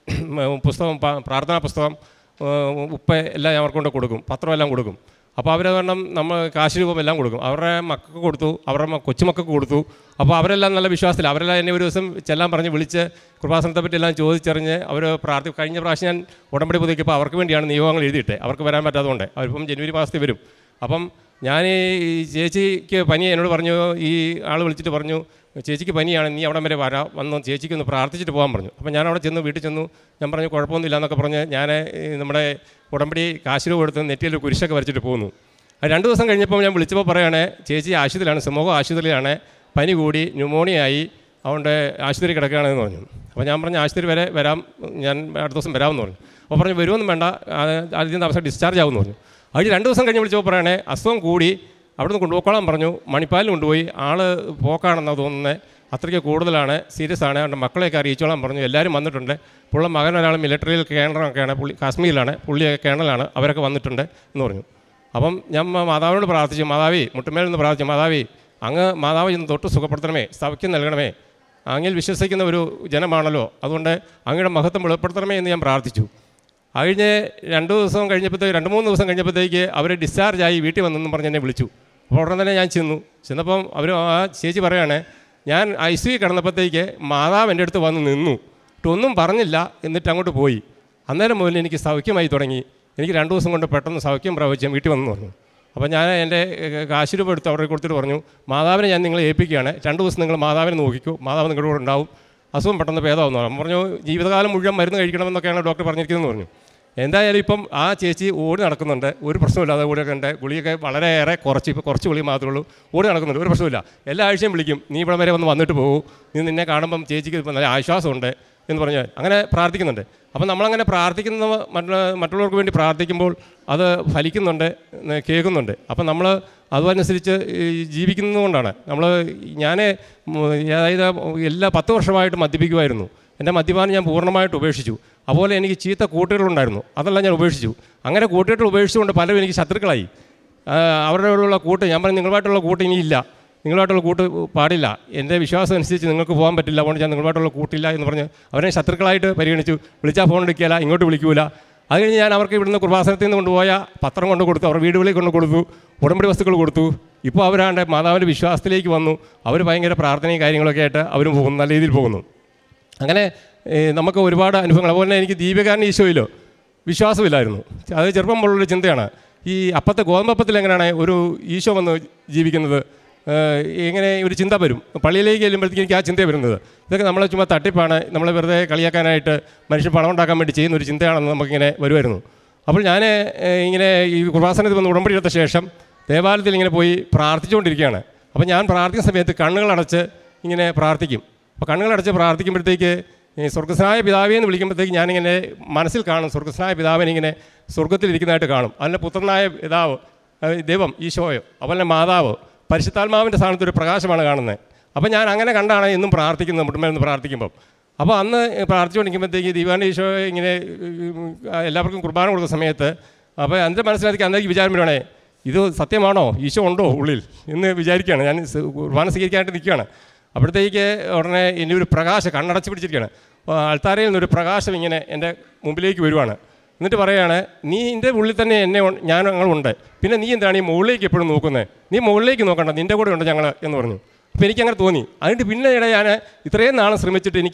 പുസ്തകം പ- പ്രാർത്ഥനാ പുസ്തകം ഏഹ് ഉപ്പ് എല്ലാം ഞാൻ അവർക്ക് കൊണ്ട് കൊടുക്കും പത്രം എല്ലാം കൊടുക്കും അപ്പോൾ അവർ കാരണം നമ്മൾ കാശ് രൂപം എല്ലാം കൊടുക്കും അവരുടെ മക്കൾക്ക് കൊടുത്തു അവരുടെ മ- കൊച്ചുമക്കൾക്ക് കൊടുത്തു അപ്പോൾ അവരെല്ലാം നല്ല വിശ്വാസത്തിൽ അവരെല്ലാം എന്നെ ഒരു ദിവസം ചെല്ലാൻ പറഞ്ഞ് വിളിച്ച് കൃപാസനത്തെ പറ്റി എല്ലാം ചോദിച്ചറിഞ്ഞ് അവർ പ്രാർത്ഥി കഴിഞ്ഞ പ്രാവശ്യം ഞാൻ ഉടമ്പടി പുതുക്കിയപ്പോൾ അവർക്ക് വേണ്ടിയാണ് നിയോഗങ്ങൾ എഴുതിയിട്ട് അവർക്ക് വരാൻ പറ്റാത്തതുകൊണ്ട് അവരിപ്പം ജനുവരി മാസത്തിൽ വരും അപ്പം ഞാൻ ഈ ചേച്ചിക്ക് പനി എന്നോട് പറഞ്ഞു ഈ ആൾ വിളിച്ചിട്ട് പറഞ്ഞു ചേച്ചിക്ക് പനിയാണ് നീ അവിടം വരെ വരാം വന്ന് ചേച്ചിക്ക് ഒന്ന് പ്രാർത്ഥിച്ചിട്ട് പോകാൻ പറഞ്ഞു അപ്പോൾ ഞാൻ അവിടെ ചെന്ന് വീട്ടിൽ ചെന്നു ഞാൻ പറഞ്ഞു കുഴപ്പമൊന്നുമില്ല എന്നൊക്കെ പറഞ്ഞ് ഞാൻ ഈ നമ്മുടെ ഉടമ്പടി കാശ് രൂപ എടുത്ത് നെറ്റിയിൽ ഒരു കുരിശൊക്കെ വരച്ചിട്ട് പോന്നു അത് രണ്ട് ദിവസം കഴിഞ്ഞപ്പോൾ ഞാൻ വിളിച്ചപ്പോൾ പറയുകയാണെ ചേച്ചി ആശുപത്രിയിലാണ് സമൂഹ ആശുപത്രിയിലാണ് പനി കൂടി ന്യൂമോണിയായി അതുകൊണ്ട് ആശുപത്രി കിടക്കുകയാണെന്ന് പറഞ്ഞു അപ്പോൾ ഞാൻ പറഞ്ഞു ആശുപത്രി വരെ വരാം ഞാൻ അടുത്ത ദിവസം വരാമെന്ന് പറഞ്ഞു അപ്പോൾ പറഞ്ഞു വരുമൊന്നും വേണ്ട ആദ്യം അവസ്ഥ ഡിസ്ചാർജ് ആവുമെന്ന് പറഞ്ഞു അത് രണ്ട് ദിവസം കഴിഞ്ഞ് വിളിച്ചപ്പോൾ പറയണേ അസുഖം കൂടി അവിടുന്ന് കൊണ്ടുപോക്കോളാൻ പറഞ്ഞു മണിപ്പാലിൽ കൊണ്ടുപോയി ആൾ പോക്കാണെന്നാണ് തോന്നുന്നത് അത്രയ്ക്ക് കൂടുതലാണ് സീരിയസ് ആണ് അവരുടെ മക്കളെയൊക്കെ അറിയിച്ചോളാൻ പറഞ്ഞു എല്ലാവരും വന്നിട്ടുണ്ട് പുള്ള മകൻ ഒരാൾ മിലിറ്ററിയിൽ കേണറൊക്കെയാണ് പുള്ളി കാശ്മീരിലാണ് പുള്ളി കേണലാണ് അവരൊക്കെ വന്നിട്ടുണ്ട് എന്ന് പറഞ്ഞു അപ്പം ഞാൻ മാ- മാതാവിനോട് പ്രാർത്ഥിച്ചു മാതാവി മുട്ടുമേൽ നിന്ന് പ്രാർത്ഥിച്ചു മാതാവി അങ്ങ് മാതാവ് ഇന്ന് തൊട്ട് സുഖപ്പെടുത്തണമേ സൗഖ്യം നൽകണമേ അങ്ങിൽ വിശ്വസിക്കുന്ന ഒരു ജനമാണല്ലോ അതുകൊണ്ട് അങ്ങയുടെ മഹത്വം വെളിപ്പെടുത്തണമേ എന്ന് ഞാൻ പ്രാർത്ഥിച്ചു കഴിഞ്ഞ് രണ്ട് ദിവസം കഴിഞ്ഞപ്പോഴത്തേക്ക് രണ്ട് മൂന്ന് ദിവസം കഴിഞ്ഞപ്പോഴത്തേക്ക് അവർ ഡിസ്ചാർജായി വീട്ടിൽ വന്നെന്നും പറഞ്ഞ് എന്നെ വിളിച്ചു അപ്പോൾ ഉടനെ തന്നെ ഞാൻ ചെന്നു ചെന്നപ്പം അവർ ആ ചേച്ചി പറയാണ് ഞാൻ ഐ സി കിടന്നപ്പോഴത്തേക്ക് മാതാവ് എൻ്റെ അടുത്ത് വന്ന് നിന്നു ഒന്നും പറഞ്ഞില്ല എന്നിട്ട് അങ്ങോട്ട് പോയി അന്നേരം മുതൽ എനിക്ക് സൗഖ്യമായി തുടങ്ങി എനിക്ക് രണ്ട് ദിവസം കൊണ്ട് പെട്ടെന്ന് സൗഖ്യം പ്രാപിച്ച് ഞാൻ വീട്ടിൽ വന്നു പറഞ്ഞു അപ്പോൾ ഞാൻ എൻ്റെ ഏഹ്, കാശ് രൂപ എടുത്ത് അവരെ കൊടുത്തിട്ട് പറഞ്ഞു മാതാവിനെ ഞാൻ നിങ്ങളെ ഏൽപ്പിക്കുകയാണ് രണ്ട് ദിവസം നിങ്ങൾ മാതാവിനെ നോക്കിക്കൂ മാതാവ് നിങ്ങളുടെ കൂടെ ഉണ്ടാവും അസുഖം പെട്ടെന്ന് ഭേദമാവുന്നു പറഞ്ഞു പറഞ്ഞു ജീവിതകാലം മുഴുവൻ മരുന്ന് കഴിക്കണമെന്നൊക്കെയാണ് ഡോക്ടർ പറഞ്ഞിരിക്കുന്നതെന്ന് പറഞ്ഞു എന്തായാലും ഇപ്പം ആ ചേച്ചി ഓടി നടക്കുന്നുണ്ട് ഒരു പ്രശ്നമില്ലാതെ ഓടിയൊക്കെ ഉണ്ട് ഗുളിയൊക്കെ വളരെയേറെ കുറച്ച് ഇപ്പോൾ കുറച്ച് ഗുളി മാത്രമേ ഉള്ളൂ ഓടി നടക്കുന്നുണ്ട് ഒരു പ്രശ്നമില്ല എല്ലാ ആഴ്ചയും വിളിക്കും നീ ഇവിടെ വരെ വന്ന് വന്നിട്ട് പോകും നീ നിന്നെ കാണുമ്പം ചേച്ചിക്ക് ഇപ്പം നല്ല ആശ്വാസമുണ്ട് എന്ന് പറഞ്ഞ് അങ്ങനെ പ്രാർത്ഥിക്കുന്നുണ്ട് അപ്പം നമ്മളങ്ങനെ പ്രാർത്ഥിക്കുന്ന മറ്റുള്ള മറ്റുള്ളവർക്ക് വേണ്ടി പ്രാർത്ഥിക്കുമ്പോൾ അത് ഫലിക്കുന്നുണ്ട് ഏ, കേൾക്കുന്നുണ്ട് അപ്പം നമ്മൾ അതനുസരിച്ച് ഈ ജീവിക്കുന്നതുകൊണ്ടാണ് നമ്മൾ ഞാൻ അതായത് എല്ലാ പത്ത് വർഷമായിട്ട് മദ്യപിക്കുമായിരുന്നു എൻ്റെ മദ്യപാനം ഞാൻ പൂർണ്ണമായിട്ട് ഉപേക്ഷിച്ചു അതുപോലെ എനിക്ക് ചീത്ത കൂട്ടുകളുണ്ടായിരുന്നു അതെല്ലാം ഞാൻ ഉപേക്ഷിച്ചു അങ്ങനെ കൂട്ടുകെട്ടുകൾ ഉപേക്ഷിച്ചുകൊണ്ട് പലരും എനിക്ക് ശത്രുക്കളായി ആ, അവരുടെ കൂടെയുള്ള കൂട്ട് ഞാൻ പറഞ്ഞു നിങ്ങളുമായിട്ടുള്ള കൂട്ട് ഇനിയില്ല നിങ്ങളുമായിട്ടുള്ള കൂട്ട് പാടില്ല എൻ്റെ വിശ്വാസം അനുസരിച്ച് നിങ്ങൾക്ക് പോകാൻ പറ്റില്ല അതുകൊണ്ട് ഞാൻ നിങ്ങളുമായിട്ടുള്ള കൂട്ടില്ല എന്ന് പറഞ്ഞ് അവരെ ശത്രുക്കളായിട്ട് പരിഗണിച്ചു വിളിച്ചാൽ ഫോൺ എടുക്കില്ല ഇങ്ങോട്ട് വിളിക്കൂല അത് കഴിഞ്ഞ് ഞാൻ അവർക്ക് ഇവിടുന്ന് കൃപാസനത്തിൽ നിന്ന് കൊണ്ടുപോയ പത്രം കൊണ്ട് കൊടുത്തു അവർ വീടുകളിൽ കൊണ്ട് കൊടുത്തു ഉടമ്പടി വസ്തുക്കൾ കൊടുത്തു ഇപ്പോൾ അവരാണ്ട് മാതാവിൻ്റെ വിശ്വാസത്തിലേക്ക് വന്നു അവർ ഭയങ്കര പ്രാർത്ഥനയും കാര്യങ്ങളൊക്കെ ആയിട്ട് അവരും പോകുന്നു നല്ല രീതിയിൽ പോകുന്നു അങ്ങനെ ഏ, നമുക്ക് ഒരുപാട് അനുഭവങ്ങൾ അതുപോലെ തന്നെ എനിക്ക് ദീപികാരൻ ഈശോയിലോ വിശ്വാസമില്ലായിരുന്നു അത് ചെറുപ്പം മുതലുള്ള ചിന്തയാണ് ഈ അപ്പത്തെ ഗോതമ്പപ്പത്തിൽ എങ്ങനെയാണ് ഒരു ഈശോ വന്ന് ജീവിക്കുന്നത് ഏ, എങ്ങനെ ഒരു ചിന്ത വരും പള്ളിയിലേക്ക് ചെല്ലുമ്പോഴത്തേക്ക് എനിക്ക് ആ ചിന്ത വരുന്നത് ഇതൊക്കെ നമ്മളെ ചുമ്മാ തട്ടിപ്പാണ് നമ്മളെ വെറുതെ കളിയാക്കാനായിട്ട് മനുഷ്യൻ പണം ഉണ്ടാക്കാൻ വേണ്ടി ചെയ്യുന്ന ഒരു ചിന്തയാണെന്ന് നമുക്കിങ്ങനെ വരുമായിരുന്നു അപ്പോൾ ഞാൻ ഇങ്ങനെ ഈ കൃപാസനത്തിൽ വന്ന് ഉടമ്പടി എടുത്ത ശേഷം ദേവാലയത്തിൽ ഇങ്ങനെ പോയി പ്രാർത്ഥിച്ചുകൊണ്ടിരിക്കുകയാണ് അപ്പോൾ ഞാൻ പ്രാർത്ഥിക്കുന്ന സമയത്ത് കണ്ണുകളടച്ച് ഇങ്ങനെ പ്രാർത്ഥിക്കും അപ്പോൾ കണ്ണുകളടച്ച് പ്രാർത്ഥിക്കുമ്പോഴത്തേക്ക് ഈ സ്വർഗസ്നായ പിതാവേ എന്ന് വിളിക്കുമ്പോഴത്തേക്ക് ഞാനിങ്ങനെ മനസ്സിൽ കാണും സ്വർഗസ്നായ പിതാവിനെ ഇങ്ങനെ സ്വർഗത്തിലിരിക്കുന്നതായിട്ട് കാണും അതിൻ്റെ പുത്രനായ പിതാവ് അഹ് ദൈവം ഈശോയോ അതുപോലെ തന്നെ മാതാവ് പരിശുദ്ധാത്മാവിൻ്റെ സ്ഥാനത്ത് ഒരു പ്രകാശമാണ് കാണുന്നത് അപ്പോൾ ഞാൻ അങ്ങനെ കണ്ടാണ് എന്നും പ്രാർത്ഥിക്കുന്നത് മുട്ടുമേന്ന് പ്രാർത്ഥിക്കുമ്പം അപ്പോൾ അന്ന് പ്രാർത്ഥിച്ചുകൊണ്ടിരിക്കുമ്പോഴത്തേക്ക് ദീപാൻ്റെ ഈശോ ഇങ്ങനെ ഉം, എല്ലാവർക്കും കുർബാന കൊടുക്കുന്ന സമയത്ത് അപ്പോൾ എൻ്റെ മനസ്സിലേക്ക് അന്നേക്ക് വിചാരം വരുവാണേ ഇത് സത്യമാണോ ഈശോ ഉണ്ടോ ഉള്ളിൽ എന്ന് വിചാരിക്കുകയാണ് ഞാൻ സ് കുർബാന സ്വീകരിക്കാനായിട്ട് നിൽക്കുകയാണ് അപ്പോഴത്തേക്ക് ഉടനെ ഇനി ഒരു പ്രകാശം കണ്ണടച്ച് പിടിച്ചിരിക്കുകയാണ് അപ്പോൾ അൾത്താരയിൽ നിന്നൊരു പ്രകാശം ഇങ്ങനെ എൻ്റെ മുമ്പിലേക്ക് വരുവാണ് എന്നിട്ട് പറയുകയാണ് നീ എൻ്റെ ഉള്ളിൽ തന്നെ എന്നെ ഉ- ഞാൻ ഞങ്ങളുണ്ട് പിന്നെ നീ എന്താണ് ഈ മുകളിലേക്ക് എപ്പോഴും നോക്കുന്നത് നീ മുകളിലേക്ക് നോക്കണ്ട നിൻ്റെ കൂടെ ഉണ്ട് ഞങ്ങൾ എന്ന് പറഞ്ഞു അപ്പോൾ എനിക്കങ്ങനെ തോന്നി അതിൻ്റെ പിന്നെ ഇട ഞാൻ ഇത്രയും നാളും ശ്രമിച്ചിട്ട് എനിക്ക്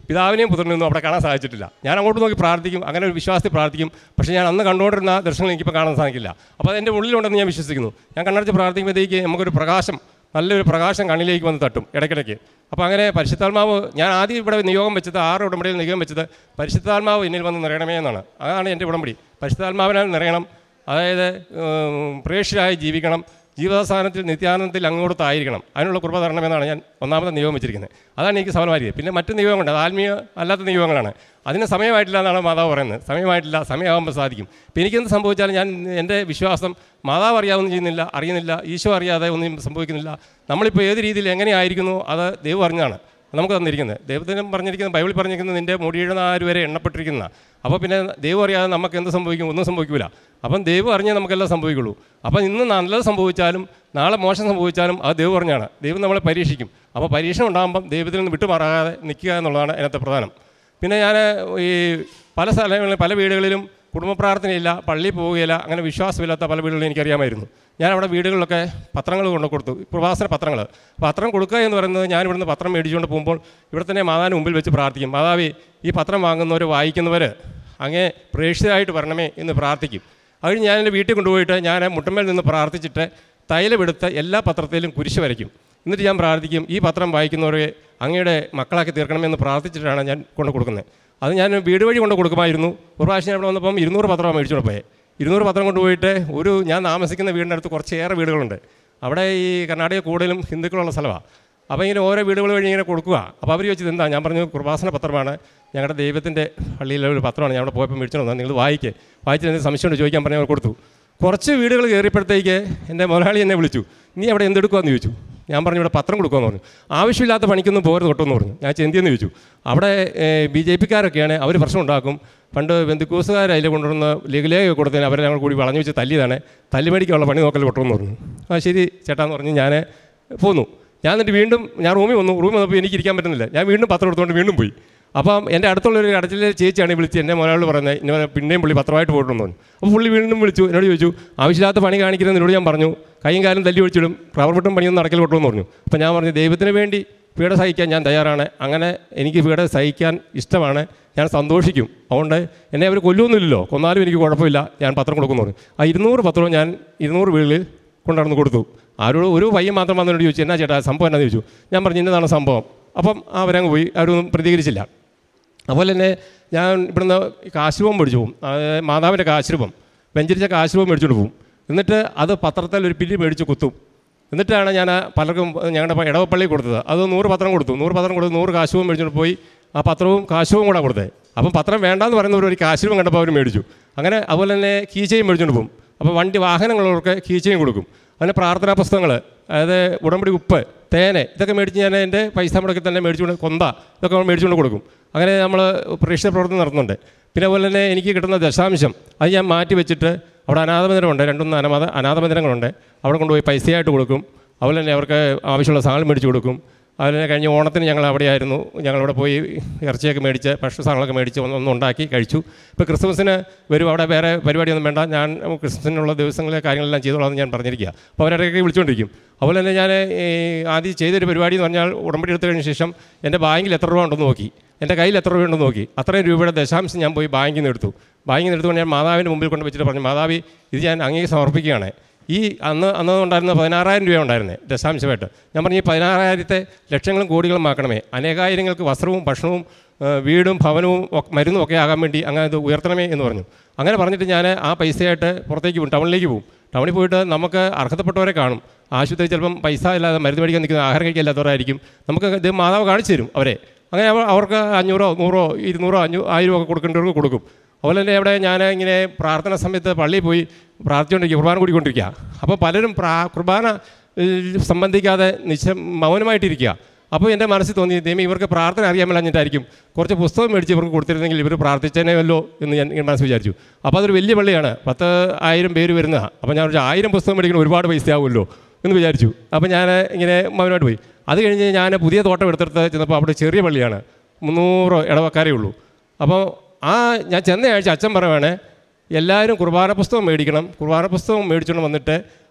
പിതാവിനെയും പുത്രനെയൊന്നും അവിടെ കാണാൻ സാധിച്ചിട്ടില്ല ഞാൻ അങ്ങോട്ട് നോക്കി പ്രാർത്ഥിക്കും അങ്ങനെ ഒരു വിശ്വാസത്തിൽ പ്രാർത്ഥിക്കും പക്ഷേ ഞാൻ അന്ന് കണ്ടുകൊണ്ടിരുന്ന ദർശനങ്ങൾ എനിക്കിപ്പോൾ കാണാൻ സാധിക്കില്ല അപ്പോൾ അത് എൻ്റെ ഉള്ളിലുണ്ടെന്ന് ഞാൻ വിശ്വസിക്കുന്നു ഞാൻ കണ്ണടച്ച് പ്രാർത്ഥിക്കുമ്പോഴത്തേക്ക് നമുക്കൊരു പ്രകാശം നല്ലൊരു പ്രകാശം കണ്ണിലേക്ക് വന്ന് തട്ടും ഇടയ്ക്കിടയ്ക്ക് അപ്പോൾ അങ്ങനെ പരിശുദ്ധാത്മാവ് ഞാൻ ആദ്യം ഇവിടെ നിയോഗം വെച്ചത് ആറ് ഉടമ്പടിയിൽ നിയോഗം വെച്ചത് പരിശുദ്ധാത്മാവ് എന്നിൽ വന്ന് നിറയണമേ എന്നാണ് അതാണ് എൻ്റെ ഉടമ്പടി പരിശുദ്ധാത്മാവിനാൽ നിറയണം അതായത് ഉം, പ്രേക്ഷിതരായി ജീവിക്കണം ജീവിതാവസാനത്തിൽ നിത്യാനന്ദത്തിൽ അങ്ങോട്ടായിരിക്കണം അതിനുള്ള കൃപ തരണമെന്നാണ് ഞാൻ ഒന്നാമത്തെ നിയോഗം വെച്ചിരിക്കുന്നത് അതാണ് എനിക്ക് സഫലമായിരിക്കും പിന്നെ മറ്റ് നിയോഗമുണ്ട് അത് ആത്മീയ അല്ലാത്ത നിയോഗങ്ങളാണ് അതിന് സമയമായിട്ടില്ല എന്നാണ് മാതാവ് പറയുന്നത് സമയമായിട്ടില്ല സമയമാകുമ്പോൾ സാധിക്കും ഇപ്പം എനിക്കെന്ത് സംഭവിച്ചാലും ഞാൻ എൻ്റെ വിശ്വാസം മാതാവ് അറിയാവുന്ന ചെയ്യുന്നില്ല അറിയുന്നില്ല ഈശോ അറിയാതെ ഒന്നും സംഭവിക്കുന്നില്ല നമ്മളിപ്പോൾ ഏത് രീതിയിൽ എങ്ങനെയായിരിക്കുന്നു അത് ദൈവം അറിഞ്ഞാണ് നമുക്ക് തന്നിരിക്കുന്നത് ദൈവത്തിനും പറഞ്ഞിരിക്കുന്നത് ബൈബിളിൽ പറഞ്ഞിരിക്കുന്നത് നിൻ്റെ മുടിയുടെ നാല് വരെ എണ്ണപ്പെട്ടിരിക്കുന്ന അപ്പോൾ പിന്നെ ദൈവം അറിയാതെ നമുക്ക് എന്ത് സംഭവിക്കും ഒന്നും സംഭവിക്കില്ല അപ്പം ദൈവം അറിഞ്ഞേ നമുക്കെല്ലാം സംഭവിക്കുള്ളൂ അപ്പം ഇന്ന് നല്ലത് സംഭവിച്ചാലും നാളെ മോശം സംഭവിച്ചാലും അത് ദൈവം അറിഞ്ഞാണ് ദൈവം നമ്മളെ പരീക്ഷിക്കും അപ്പോൾ പരീക്ഷ ഉണ്ടാകുമ്പം ദൈവത്തിൽ നിന്ന് വിട്ടുമാറാതെ നിൽക്കുക എന്നുള്ളതാണ് അതിനകത്തെ പ്രധാനം പിന്നെ ഞാൻ ഈ പല സ്ഥലങ്ങളിലും പല വീടുകളിലും കുടുംബ പ്രാർത്ഥനയില്ല പള്ളിയിൽ പോവുകയില്ല അങ്ങനെ വിശ്വാസമില്ലാത്ത പല വീടുകളും എനിക്കറിയാമായിരുന്നു ഞാൻ അവിടെ വീടുകളിലൊക്കെ പത്രങ്ങൾ കൊണ്ട് കൊടുത്തു പ്രവാസന പത്രങ്ങൾ പത്രം കൊടുക്കുക എന്ന് പറയുന്നത് ഞാൻ ഇവിടുന്ന് പത്രം മേടിച്ചുകൊണ്ട് പോകുമ്പോൾ ഇവിടെ തന്നെ മാതാവിന് മുമ്പിൽ വെച്ച് പ്രാർത്ഥിക്കും മാതാവി ഈ പത്രം വാങ്ങുന്നവർ വായിക്കുന്നവർ അങ്ങേ പ്രേക്ഷിതരായിട്ട് വരണമേ എന്ന് പ്രാർത്ഥിക്കും അത് ഞാൻ എൻ്റെ വീട്ടിൽ കൊണ്ടുപോയിട്ട് ഞാൻ മുട്ടമ്മേൽ നിന്ന് പ്രാർത്ഥിച്ചിട്ട് തൈലമെടുത്ത് എല്ലാ പത്രത്തിലും കുരിശ് വരയ്ക്കും എന്നിട്ട് ഞാൻ പ്രാർത്ഥിക്കും ഈ പത്രം വായിക്കുന്നവരെ അങ്ങയുടെ മക്കളാക്കി തീർക്കണമെന്ന് പ്രാർത്ഥിച്ചിട്ടാണ് ഞാൻ കൊണ്ട് കൊടുക്കുന്നത് അത് ഞാൻ വീട് വഴി കൊണ്ട് കൊടുക്കുമായിരുന്നു ഒരു പ്രാവശ്യം ഞാൻ ഇവിടെ വന്നപ്പം ഇരുന്നൂറ് പത്രമാണ് മേടിച്ചുകൊണ്ട് പോയത് ഇരുന്നൂറ് പത്രം കൊണ്ടുപോയിട്ട് ഒരു ഞാൻ താമസിക്കുന്ന വീടിൻ്റെ അടുത്ത് കുറച്ചേറെ വീടുകളുണ്ട് അവിടെ ഈ കർണാടക കൂടുതലും ഹിന്ദുക്കളുള്ള സ്ഥലമാണ് അപ്പോൾ ഇങ്ങനെ ഓരോ വീടുകൾ വഴി ഇങ്ങനെ കൊടുക്കുക അപ്പോൾ അവർ ചോദിച്ചത് എന്താ ഞാൻ പറഞ്ഞു കുർബാസന പത്രമാണ് ഞങ്ങളുടെ ദൈവത്തിൻ്റെ പള്ളിയിലെ ഒരു പത്രമാണ് ഞാൻ അവിടെ പോയപ്പോൾ മേടിച്ചോണ്ട് വന്നത് നിങ്ങൾ വായിക്കേ വായിച്ചിട്ട് എന്തെങ്കിലും സംശയമുണ്ട് ചോദിക്കാൻ പറഞ്ഞ് അവർ കൊടുത്തു കുറച്ച് വീടുകൾ കയറിയപ്പോഴത്തേക്ക് എൻ്റെ മുതലാളി എന്നെ വിളിച്ചു നീ അവിടെ എന്തെടുക്കുമെന്ന് ചോദിച്ചു ഞാൻ പറഞ്ഞു ഇവിടെ പത്രം കൊടുക്കുമെന്ന് പറഞ്ഞു ആവശ്യമില്ലാത്ത പണിക്കൊന്നും പോരുത് തൊട്ടെന്ന് പറഞ്ഞു ഞാൻ ചെന്തിയെന്ന് ചോദിച്ചു അവിടെ ബി ജെ പിക്കാരൊക്കെയാണ് അവർ പ്രശ്നം ഉണ്ടാക്കും പണ്ട് ബന്ധുക്കൂസുകാർ അതിൽ കൊണ്ടുവന്ന് ലഘുലേഖ കൊടുത്തതിന് അവരെ ഞങ്ങൾ കൂടി വളഞ്ഞു വെച്ച് തല്ലിയതാണ് തല്ലുമേടിക്കുള്ള പണി നോക്കൽ കൊട്ടുമെന്ന് പറഞ്ഞു ആ ശരി ചേട്ടാന്ന് പറഞ്ഞ് ഞാൻ പോന്നു ഞാൻ എന്നിട്ട് വീണ്ടും ഞാൻ റൂമിൽ വന്നു റൂമിൽ വന്നപ്പോൾ എനിക്ക് ഇരിക്കാൻ പറ്റുന്നില്ല ഞാൻ വീണ്ടും പത്രം എടുത്തുകൊണ്ട് വീണ്ടും പോയി അപ്പം എൻ്റെ അടുത്തുള്ള ഒരു കടച്ചിലെ ചേച്ചിയാണ് വിളിച്ച് എൻ്റെ മുതലാളി പറയുന്നത് ഇന്ന പിന്നെയും പുള്ളി പത്രമായിട്ട് പോയിട്ടുണ്ടെന്ന് പറഞ്ഞു അപ്പോൾ പുള്ളി വീണ്ടും വിളിച്ചു എന്നോട് ചോദിച്ചു ആവശ്യമില്ലാത്ത പണി കാണിക്കുന്നത് എന്നോട് ഞാൻ പറഞ്ഞു കൈയും കാലും തല്ലി ഒഴിച്ചിടും റബ്ബർ വെട്ടും പണിയൊന്നും നടക്കൽ കൊട്ടുമെന്ന് പറഞ്ഞു അപ്പോൾ ഞാൻ പറഞ്ഞു ദൈവത്തിന് വേണ്ടി പീഡ സഹിക്കാൻ ഞാൻ തയ്യാറാണ് അങ്ങനെ എനിക്ക് പീഡ സഹിക്കാൻ ഇഷ്ടമാണ് ഞാൻ സന്തോഷിക്കും അതുകൊണ്ട് എന്നെ അവർ കൊല്ലുമൊന്നുമില്ലല്ലോ കൊന്നാലും എനിക്ക് കുഴപ്പമില്ല ഞാൻ പത്രം കൊടുക്കുന്നു പറഞ്ഞു ആ ഇരുന്നൂറ് പത്രവും ഞാൻ ഇരുന്നൂറ് വീടുകളിൽ കൊണ്ടുനടന്ന് കൊടുത്തു ആരോട് ഒരു പയ്യൻ മാത്രം വന്നോട് ചോദിച്ചു എന്നാ ചേട്ടാ സംഭവം എന്നാന്ന് ചോദിച്ചു ഞാൻ പറഞ്ഞു ഇന്നതാണ് സംഭവം അപ്പം അവരങ്ങ് പോയി അവരൊന്നും പ്രതികരിച്ചില്ല അതുപോലെ തന്നെ ഞാൻ ഇവിടുന്ന് കാശുരൂപം മേടിച്ചു പോകും അതായത് മാതാവിൻ്റെ കാശുരൂപം വെഞ്ചരിച്ച കാശുരൂപം മേടിച്ചുകൊണ്ട് പോകും എന്നിട്ട് അത് പത്രത്തിൽ ഒരു പില്ലി മേടിച്ച് കുത്തും എന്നിട്ടാണ് ഞാൻ പലർക്കും ഞങ്ങളുടെ ഇടവപ്പള്ളി കൊടുത്തത് അത് നൂറ് പത്രം കൊടുത്തു നൂറ് പത്രം കൊടുത്ത് നൂറ് കാശുവും മേടിച്ചുകൊണ്ട് പോയി ആ പത്രവും കാശുവും കൂടെ കൊടുത്തത് അപ്പം പത്രം വേണ്ടാന്ന് പറയുന്നവർ ഒരു കാശുവും കണ്ടപ്പോൾ അവർ മേടിച്ചു അങ്ങനെ അതുപോലെ തന്നെ കീച്ചയും മേടിച്ചുകൊണ്ട് പോകും അപ്പോൾ വണ്ടി വാഹനങ്ങളുള്ളവർക്ക് കീച്ചയും കൊടുക്കും അങ്ങനെ പ്രാർത്ഥനാ പുസ്തകങ്ങൾ അതായത് ഉടമ്പടി ഉപ്പ് തേന് ഇതൊക്കെ മേടിച്ച് ഞാൻ എൻ്റെ പൈസ മുടക്കി തന്നെ മേടിച്ചുകൊണ്ട് കൊന്ത ഇതൊക്കെ മേടിച്ചുകൊണ്ട് കൊടുക്കും അങ്ങനെ നമ്മൾ പ്രേക്ഷിത പ്രവർത്തനം നടത്തുന്നുണ്ട് പിന്നെ അതുപോലെ തന്നെ എനിക്ക് കിട്ടുന്ന ദശാംശം അത് ഞാൻ മാറ്റി വെച്ചിട്ട് അവിടെ അനാഥമന്ദിരമുണ്ട് രണ്ടൊന്ന് അനാഥ അനാഥമന്ദിരങ്ങളുണ്ട് അവിടെ കൊണ്ടുപോയി പൈസയായിട്ട് കൊടുക്കും അതുപോലെ തന്നെ അവർക്ക് ആവശ്യമുള്ള സാധനം മേടിച്ച് കൊടുക്കും അതുപോലെ കഴിഞ്ഞ ഓണത്തിന് ഞങ്ങൾ അവിടെയായിരുന്നു ഞങ്ങളവിടെ പോയി ഇറച്ചിയൊക്കെ മേടിച്ച് ഭക്ഷണ സാധനങ്ങളൊക്കെ മേടിച്ച് ഒന്ന് ഒന്ന് ഉണ്ടാക്കി കഴിച്ചു ഇപ്പോൾ ക്രിസ്മസിന് വരും അവിടെ വേറെ പരിപാടിയൊന്നും വേണ്ട ഞാൻ ക്രിസ്മസിനുള്ള ദിവസങ്ങളിലെ കാര്യങ്ങളെല്ലാം ചെയ്തോളാം എന്ന് ഞാൻ പറഞ്ഞിരിക്കുക അപ്പോൾ അവരിടയ്ക്ക് വിളിച്ചുകൊണ്ടിരിക്കും അതുപോലെ തന്നെ ഞാൻ ഈ ആദ്യം ചെയ്തൊരു പരിപാടി എന്ന് പറഞ്ഞാൽ ഉടമ്പടി എടുത്തു കഴിഞ്ഞ ശേഷം എൻ്റെ ബാങ്കിൽ എത്ര രൂപ ഉണ്ടെന്ന് നോക്കി എൻ്റെ കയ്യിൽ എത്ര രൂപ ഉണ്ടെന്ന് നോക്കി അത്രയും രൂപയുടെ ദശാംശം ഞാൻ പോയി ബാങ്കിൽ നിന്ന് എടുത്തു ബാങ്കിൽ നിന്ന് എടുത്തുകൊണ്ട് ഞാൻ മാതാവിൻ്റെ മുമ്പിൽ കൊണ്ട് വെച്ചിട്ട് പറഞ്ഞു മാതാവി ഇത് ഞാൻ അങ്ങേക്ക് സമർപ്പിക്കുകയാണ് ഈ അന്ന് അന്ന് ഉണ്ടായിരുന്ന പതിനാറായിരം രൂപ ഉണ്ടായിരുന്നത് ദശാംശമായിട്ട് ഞാൻ പറഞ്ഞു ഈ പതിനാറായിരത്തെ ലക്ഷങ്ങളും കോടികളും ആക്കണമേ അനേകായിരങ്ങൾക്ക് വസ്ത്രവും ഭക്ഷണവും ആ, വീടും ഭവനവും ഒക്കെ- മരുന്നും ഒക്കെ ആകാൻ വേണ്ടി അങ്ങനെ ഇത് ഉയർത്തണമേ എന്ന് പറഞ്ഞു അങ്ങനെ പറഞ്ഞിട്ട് ഞാൻ ആ പൈസയായിട്ട് പുറത്തേക്ക് പോകും ടൗണിലേക്ക് പോകും ടൗണിൽ പോയിട്ട് നമുക്ക് അർഹതപ്പെട്ടവരെ കാണും ആശുപത്രി ചിലപ്പം പൈസ ഇല്ലാതെ മരുന്ന് മേടിക്കാൻ നിൽക്കുന്ന ആഹാരം കഴിക്കില്ലാത്തവരായിരിക്കും നമുക്ക് ഇത് മാതാവ് കാണിച്ചു തരും അവരെ അങ്ങനെ അവ- അവർക്ക് അഞ്ഞൂറോ നൂറോ ഇരുന്നൂറോ അഞ്ഞൂ ആയിരമോ ഒക്കെ കൊടുക്കേണ്ടവർക്ക് കൊടുക്കും അതുപോലെ തന്നെ അവിടെ ഞാൻ ഇങ്ങനെ പ്രാർത്ഥന സമയത്ത് പള്ളിയിൽ പോയി പ്രാർത്ഥിച്ചുകൊണ്ടിരിക്കുക കുർബാന കൂടിക്കൊണ്ടിരിക്കുക അപ്പോൾ പലരും പ്രാ കുർബാന ഏഹ്, സംബന്ധിക്കാതെ നിശ മൗനമായിട്ടിരിക്കുക അപ്പോൾ എൻ്റെ മനസ്സിൽ തോന്നി ദൈവം ഇവർക്ക് പ്രാർത്ഥന അറിയാൻ മേലാഞ്ഞിട്ടായിരിക്കും കുറച്ച് പുസ്തകം മേടിച്ച് ഇവർക്ക് കൊടുത്തിരുന്നെങ്കിൽ ഇവർ പ്രാർത്ഥിച്ചേനേവല്ലോ എന്ന് ഞാൻ ഇങ്ങനെ മനസ്സിൽ വിചാരിച്ചു അപ്പോൾ അതൊരു വലിയ പള്ളിയാണ് പത്ത് ആയിരം പേര് വരുന്നതാണ് അപ്പോൾ ഞാൻ ഒരു ആയിരം പുസ്തകം മേടിക്കണം ഒരുപാട് പൈസ ആവുമല്ലോ എന്ന് വിചാരിച്ചു അപ്പോൾ ഞാൻ ഇങ്ങനെ മൗനമായിട്ട് പോയി അത് കഴിഞ്ഞ് ഞാൻ പുതിയ തോട്ടം എടുത്തെടുത്ത് ചെന്നപ്പോൾ അവിടെ ചെറിയ പള്ളിയാണ് മുന്നൂറ് ഇടവക്കാരേ ഉള്ളൂ അപ്പോൾ ആ ഞാൻ ചെന്ന ആഴ്ച അച്ഛൻ പറയുവാണ് എല്ലാവരും കുർബാന പുസ്തകം മേടിക്കണം കുർബാന പുസ്തകം മേടിച്ചുകൊണ്ട് വന്നിട്ട്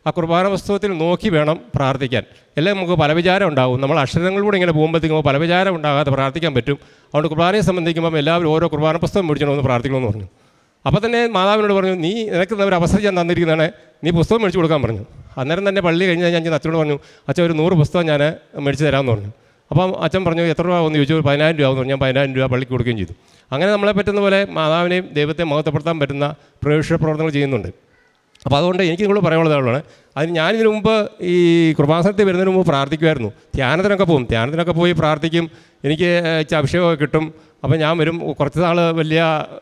ആ കുർബാന പുസ്തകത്തിൽ നോക്കി വേണം പ്രാർത്ഥിക്കാൻ എല്ലാം നമുക്ക് പല വിചാരം ഉണ്ടാവും നമ്മൾ അക്ഷരങ്ങളിലൂടെ ഇങ്ങനെ പോകുമ്പോഴത്തേക്കും പല വിചാരം ഉണ്ടാകാതെ പ്രാർത്ഥിക്കാൻ പറ്റും അതുകൊണ്ട് കുർബാനയെ സംബന്ധിക്കുമ്പോൾ എല്ലാവരും ഓരോ കുർബാന പുസ്തകം മേടിച്ചണമെന്ന് പ്രാർത്ഥിക്കണമെന്ന് പറഞ്ഞു അപ്പോൾ തന്നെ മാതാവിനോട് പറഞ്ഞു നീ നിനക്ക് ഒരു അവസരം ഞാൻ തന്നിരിക്കുന്നതാണ് നീ പുസ്തകം മേടിച്ച് കൊടുക്കാൻ പറഞ്ഞു അന്നേരം തന്നെ പള്ളി കഴിഞ്ഞ് ഞാൻ ചെന്ന് അച്ഛനോട് പറഞ്ഞു അച്ഛൻ ഒരു നൂറ് പുസ്തകം ഞാൻ മേടിച്ച് തരാമെന്ന് പറഞ്ഞു അപ്പം അച്ഛൻ പറഞ്ഞു എത്ര രൂപ എന്ന് ചോദിച്ചു ഒരു പതിനായിരം രൂപ എന്ന് പറഞ്ഞു ഞാൻ പതിനായിരം രൂപ പള്ളിക്ക് കൊടുക്കുകയും ചെയ്തു അങ്ങനെ നമ്മളെ പറ്റുന്ന പോലെ മാതാവിനെയും ദൈവത്തെ മഹത്വപ്പെടുത്താൻ പറ്റുന്ന പ്രവേശന പ്രവർത്തനങ്ങൾ ചെയ്യുന്നുണ്ട് അപ്പോൾ അതുകൊണ്ട് എനിക്ക് നിങ്ങളോട് പറയാനുള്ളതാണ് അതിന് ഞാനിതിനു മുമ്പ് ഈ കൃപാസനത്തിൽ വരുന്നതിന് മുമ്പ് പ്രാർത്ഥിക്കുമായിരുന്നു ധ്യാനത്തിനൊക്കെ പോകും ധ്യാനത്തിനൊക്കെ പോയി പ്രാർത്ഥിക്കും എനിക്ക് ഇച്ചിരി അഭിഷേകമൊക്കെ കിട്ടും അപ്പോൾ ഞാൻ വരും കുറച്ച് നാൾ വലിയ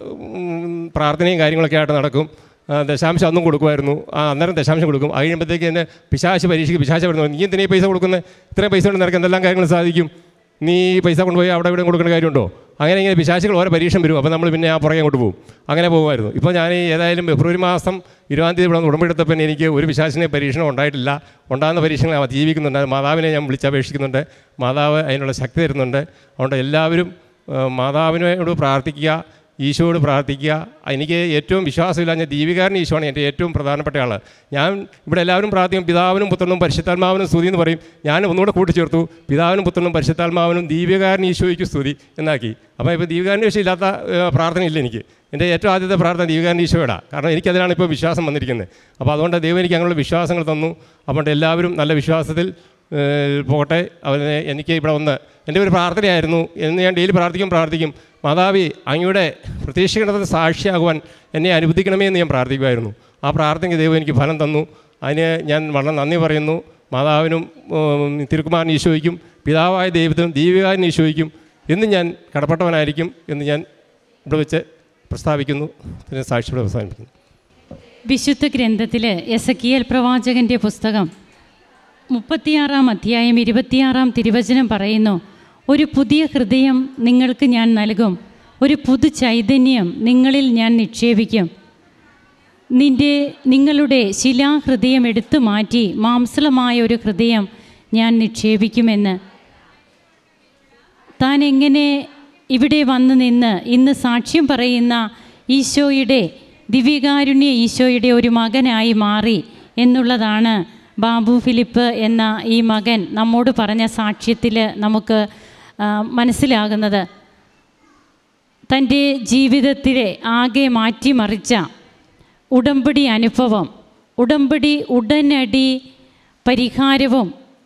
ഉം, പ്രാർത്ഥനയും കാര്യങ്ങളൊക്കെ ആയിട്ട് നടക്കും ആ, ദശാംശം അന്നും കൊടുക്കുമായിരുന്നു ആ അന്നേരം ദശാംശം കൊടുക്കും അത് കഴിയുമ്പോഴത്തേക്ക് എന്നെ പിശാശ് പരീക്ഷയ്ക്ക് പിശാശ് വരുന്നു നീ എന്തിനാ ഈ പൈസ കൊടുക്കുന്നത് ഇത്രയും പൈസ കൊണ്ട് നിനക്ക് എന്തെല്ലാം കാര്യങ്ങൾ സാധിക്കും നീ ഈ പൈസ കൊണ്ടുപോയി അവിടെ ഇവിടെ കൊടുക്കേണ്ട കാര്യമുണ്ടോ അങ്ങനെ ഇങ്ങനെ പിശാചികൾ ഓരോ പരീക്ഷ വരും അപ്പോൾ നമ്മൾ പിന്നെ ആ പുറകെ അങ്ങോട്ട് പോകും അങ്ങനെ പോകുമായിരുന്നു ഇപ്പോൾ ഞാൻ ഈ ഏതായാലും ഫെബ്രുവരി മാസം ഇരുപതാം തീയതി ഇവിടെ ഉടമ്പെടുത്തപ്പോൾ എനിക്ക് ഒരു പിശാചിനെ പരീക്ഷണം ഉണ്ടായിട്ടില്ല ഉണ്ടാകുന്ന പരീക്ഷണങ്ങൾ അവ ജീവിക്കുന്നുണ്ട് മാതാവിനെ ഞാൻ വിളിച്ചപേക്ഷിക്കുന്നുണ്ട് മാതാവ് അതിനുള്ള ശക്തി തരുന്നുണ്ട് അതുകൊണ്ട് എല്ലാവരും ആ, മാതാവിനോട് പ്രാർത്ഥിക്കുക ഈശോയോട് പ്രാർത്ഥിക്കുക എനിക്ക് ഏറ്റവും വിശ്വാസമില്ല ഞാൻ ദീപികാരൻ ഈശോയാണ് എൻ്റെ ഏറ്റവും പ്രധാനപ്പെട്ട ആൾ ഞാൻ ഇവിടെ എല്ലാവരും പ്രാർത്ഥിക്കും പിതാവിനും പുത്രനും പരിശുദ്ധാത്മാവിനും സ്തുതി എന്ന് പറയും ഞാൻ ഒന്നുകൂടെ കൂട്ടിച്ചേർത്തു പിതാവിനും പുത്രനും പരിശുദ്ധാത്മാവിനും ദീപികാരൻ ഈശോയ്ക്ക് സ്തുതി എന്നാക്കി അപ്പോൾ ഇപ്പോൾ ദീപികാരൻ ഈശോ ഇല്ലാത്ത ഏഹ്, പ്രാർത്ഥനയില്ല എനിക്ക് എൻ്റെ ഏറ്റവും ആദ്യത്തെ പ്രാർത്ഥന ദീപികാരൻ ഈശോയോടാണ് കാരണം എനിക്കതിലാണ് ഇപ്പോൾ വിശ്വാസം വന്നിരിക്കുന്നത് അപ്പോൾ അതുകൊണ്ട് ദൈവം എനിക്ക് അങ്ങനെയുള്ള വിശ്വാസങ്ങൾ തന്നു അതുകൊണ്ട് എല്ലാവരും നല്ല വിശ്വാസത്തിൽ ഏഹ്, പോകട്ടെ അവനെ എനിക്ക് ഇവിടെ വന്ന് എൻ്റെ ഒരു പ്രാർത്ഥനയായിരുന്നു എന്ന് ഞാൻ ഡെയിലി പ്രാർത്ഥിക്കും പ്രാർത്ഥിക്കും മാതാവി അങ്ങയുടെ പ്രതീക്ഷിക്കണത്തിന് സാക്ഷിയാകുവാൻ എന്നെ അനുവദിക്കണമേ എന്ന് ഞാൻ പ്രാർത്ഥിക്കുമായിരുന്നു ആ പ്രാർത്ഥനയ്ക്ക് ദൈവം എനിക്ക് ഫലം തന്നു അതിന് ഞാൻ വളരെ നന്ദി പറയുന്നു മാതാവിനും ഉം, തിരുക്കുമാരൻ ഈശോയ്ക്കും പിതാവായ ദൈവത്തിനും ദീപികാരൻ ഈശോയ്ക്കും എന്നും ഞാൻ കടപ്പെട്ടവനായിരിക്കും എന്ന് ഞാൻ ഇവിടെ വെച്ച് പ്രസ്താവിക്കുന്നു ഇതിനെ സാക്ഷിയോടെ അവസാനിപ്പിക്കുന്നു വിശുദ്ധ ഗ്രന്ഥത്തിൽ എസക്കിയൽ പ്രവാചകൻ്റെ പുസ്തകം മുപ്പത്തിയാറാം അധ്യായം ഇരുപത്തിയാറാം തിരുവചനം പറയുന്നു ഒരു പുതിയ ഹൃദയം നിങ്ങൾക്ക് ഞാൻ നൽകും ഒരു പുതു ചൈതന്യം നിങ്ങളിൽ ഞാൻ നിക്ഷേപിക്കും നിന്റെ നിങ്ങളുടെ ശിലാഹൃദയം എടുത്തു മാറ്റി മാംസളമായ ഒരു ഹൃദയം ഞാൻ നിക്ഷേപിക്കുമെന്ന് താൻ എങ്ങനെ ഇവിടെ വന്നു നിന്ന് ഇന്ന് സാക്ഷ്യം പറയുന്ന ഈശോയുടെ ദിവ്യകാരുണ്യ ഈശോയുടെ ഒരു മകനായി മാറി എന്നുള്ളതാണ് ബാബു ഫിലിപ്പ് എന്ന ഈ മകൻ നമ്മോട് പറഞ്ഞ സാക്ഷ്യത്തിൽ നമുക്ക് ആ, മനസ്സിലാകുന്നത് തൻ്റെ ജീവിതത്തിലെ ആകെ മാറ്റിമറിച്ച ഉടമ്പടി അനുഭവം ഉടമ്പടി ഉടനടി പരിഹാരവും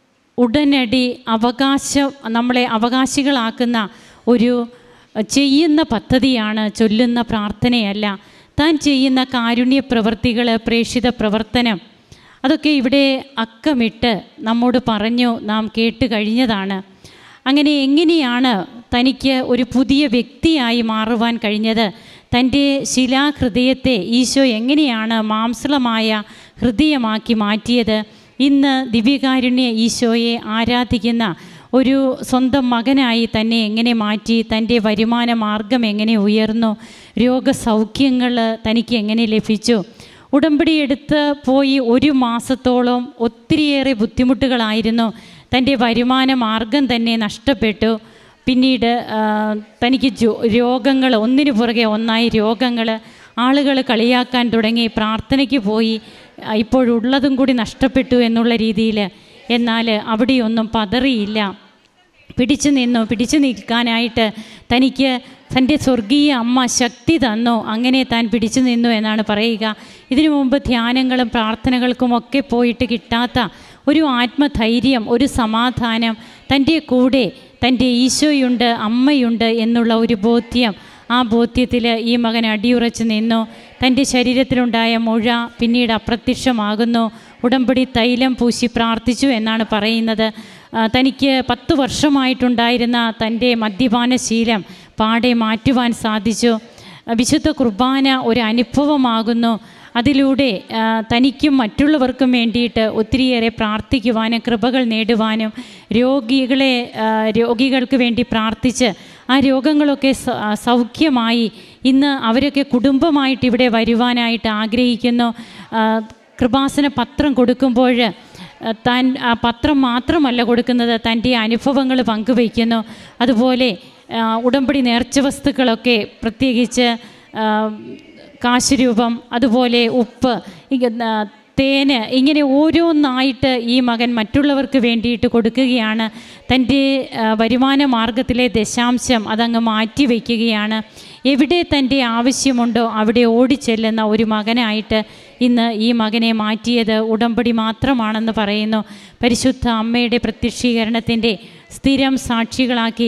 ഉടനടി അവകാശം നമ്മളെ അവകാശികളാക്കുന്ന ഒരു ചെയ്യുന്ന പദ്ധതിയാണ് ചൊല്ലുന്ന പ്രാർത്ഥനയല്ല താൻ ചെയ്യുന്ന കാരുണ്യ പ്രവൃത്തികൾ പ്രേക്ഷിത പ്രവർത്തനം അതൊക്കെ ഇവിടെ അക്കമിട്ട് നമ്മോട് പറഞ്ഞു നാം കേട്ട് കഴിഞ്ഞതാണ് അങ്ങനെ എങ്ങനെയാണ് തനിക്ക് ഒരു പുതിയ വ്യക്തിയായി മാറുവാൻ കഴിഞ്ഞത് തൻ്റെ ശിലാഹൃദയത്തെ ഈശോ എങ്ങനെയാണ് മാംസളമായ ഹൃദയമാക്കി മാറ്റിയത് ഇന്ന് ദിവ്യകാരുണ്യ ഈശോയെ ആരാധിക്കുന്ന ഒരു സ്വന്തം മകനായി തന്നെ എങ്ങനെ മാറ്റി തൻ്റെ വരുമാന മാർഗം എങ്ങനെ ഉയർന്നു രോഗസൗഖ്യങ്ങൾ തനിക്ക് എങ്ങനെ ലഭിച്ചു ഉടമ്പടി എടുത്ത് പോയി ഒരു മാസത്തോളം ഒത്തിരിയേറെ ബുദ്ധിമുട്ടുകളായിരുന്നു തൻ്റെ വരുമാന മാർഗം തന്നെ നഷ്ടപ്പെട്ടു പിന്നീട് ആ, തനിക്ക് ജോ രോഗങ്ങൾ ഒന്നിനു പുറകെ ഒന്നായി രോഗങ്ങൾ ആളുകൾ കളിയാക്കാൻ തുടങ്ങി പ്രാർത്ഥനയ്ക്ക് പോയി ആ, ഇപ്പോഴുള്ളതും കൂടി നഷ്ടപ്പെട്ടു എന്നുള്ള രീതിയിൽ എന്നാൽ അവിടെയൊന്നും പതറിയില്ല പിടിച്ചു നിന്നു പിടിച്ചു നിൽക്കാനായിട്ട് തനിക്ക് തൻ്റെ സ്വർഗീയ അമ്മ ശക്തി തന്നു അങ്ങനെ താൻ പിടിച്ചു നിന്നു എന്നാണ് പറയുക ഇതിനു മുമ്പ് ധ്യാനങ്ങളും പ്രാർത്ഥനകൾക്കും ഒക്കെ പോയിട്ട് കിട്ടാത്ത ഒരു ആത്മധൈര്യം ഒരു സമാധാനം തൻ്റെ കൂടെ തൻ്റെ ഈശോയുണ്ട് അമ്മയുണ്ട് എന്നുള്ള ഒരു ബോധ്യം ആ ബോധ്യത്തിൽ ഈ മകൻ അടിയുറച്ച് നിന്നു തൻ്റെ ശരീരത്തിലുണ്ടായ മുഴ പിന്നീട് അപ്രത്യക്ഷമാകുന്നു ഉടമ്പടി തൈലം പൂശി പ്രാർത്ഥിച്ചു എന്നാണ് പറയുന്നത് ആ, തനിക്ക് പത്ത് വർഷമായിട്ടുണ്ടായിരുന്ന തൻ്റെ മദ്യപാന ശീലം പാടെ മാറ്റുവാൻ സാധിച്ചു ആ, വിശുദ്ധ കുർബാന ഒരു അനുഭവമാകുന്നു അതിലൂടെ ആ, തനിക്കും മറ്റുള്ളവർക്കും വേണ്ടിയിട്ട് ഒത്തിരിയേറെ പ്രാർത്ഥിക്കുവാനും കൃപകൾ നേടുവാനും രോഗികളെ ആ, രോഗികൾക്ക് വേണ്ടി പ്രാർത്ഥിച്ച് ആ രോഗങ്ങളൊക്കെ സ- ആ, സൗഖ്യമായി ഇന്ന് അവരൊക്കെ കുടുംബമായിട്ട് ഇവിടെ വരുവാനായിട്ട് ആഗ്രഹിക്കുന്നു ആ, കൃപാസന പത്രം കൊടുക്കുമ്പോൾ ആ, താൻ ആ പത്രം മാത്രമല്ല കൊടുക്കുന്നത് തൻ്റെ അനുഭവങ്ങൾ പങ്കുവയ്ക്കുന്നു അതുപോലെ ആ, ഉടമ്പടി നേർച്ച വസ്തുക്കളൊക്കെ പ്രത്യേകിച്ച് ആ, കാശ് രൂപം അതുപോലെ ഉപ്പ് ഇങ്ങ- ആ, തേന് ഇങ്ങനെ ഓരോന്നായിട്ട് ഈ മകൻ മറ്റുള്ളവർക്ക് വേണ്ടിയിട്ട് കൊടുക്കുകയാണ് തൻ്റെ ആ, വരുമാന മാർഗത്തിലെ ദശാംശം അതങ്ങ് മാറ്റി വയ്ക്കുകയാണ് എവിടെ തൻ്റെ ആവശ്യമുണ്ടോ അവിടെ ഓടിച്ചെല്ലുന്ന ഒരു മകനായിട്ട് ഇന്ന് ഈ മകനെ മാറ്റിയത് ഉടമ്പടി മാത്രമാണെന്ന് പറയുന്നു പരിശുദ്ധ അമ്മയുടെ പ്രത്യക്ഷീകരണത്തിൻ്റെ സ്ഥിരം സാക്ഷികളാക്കി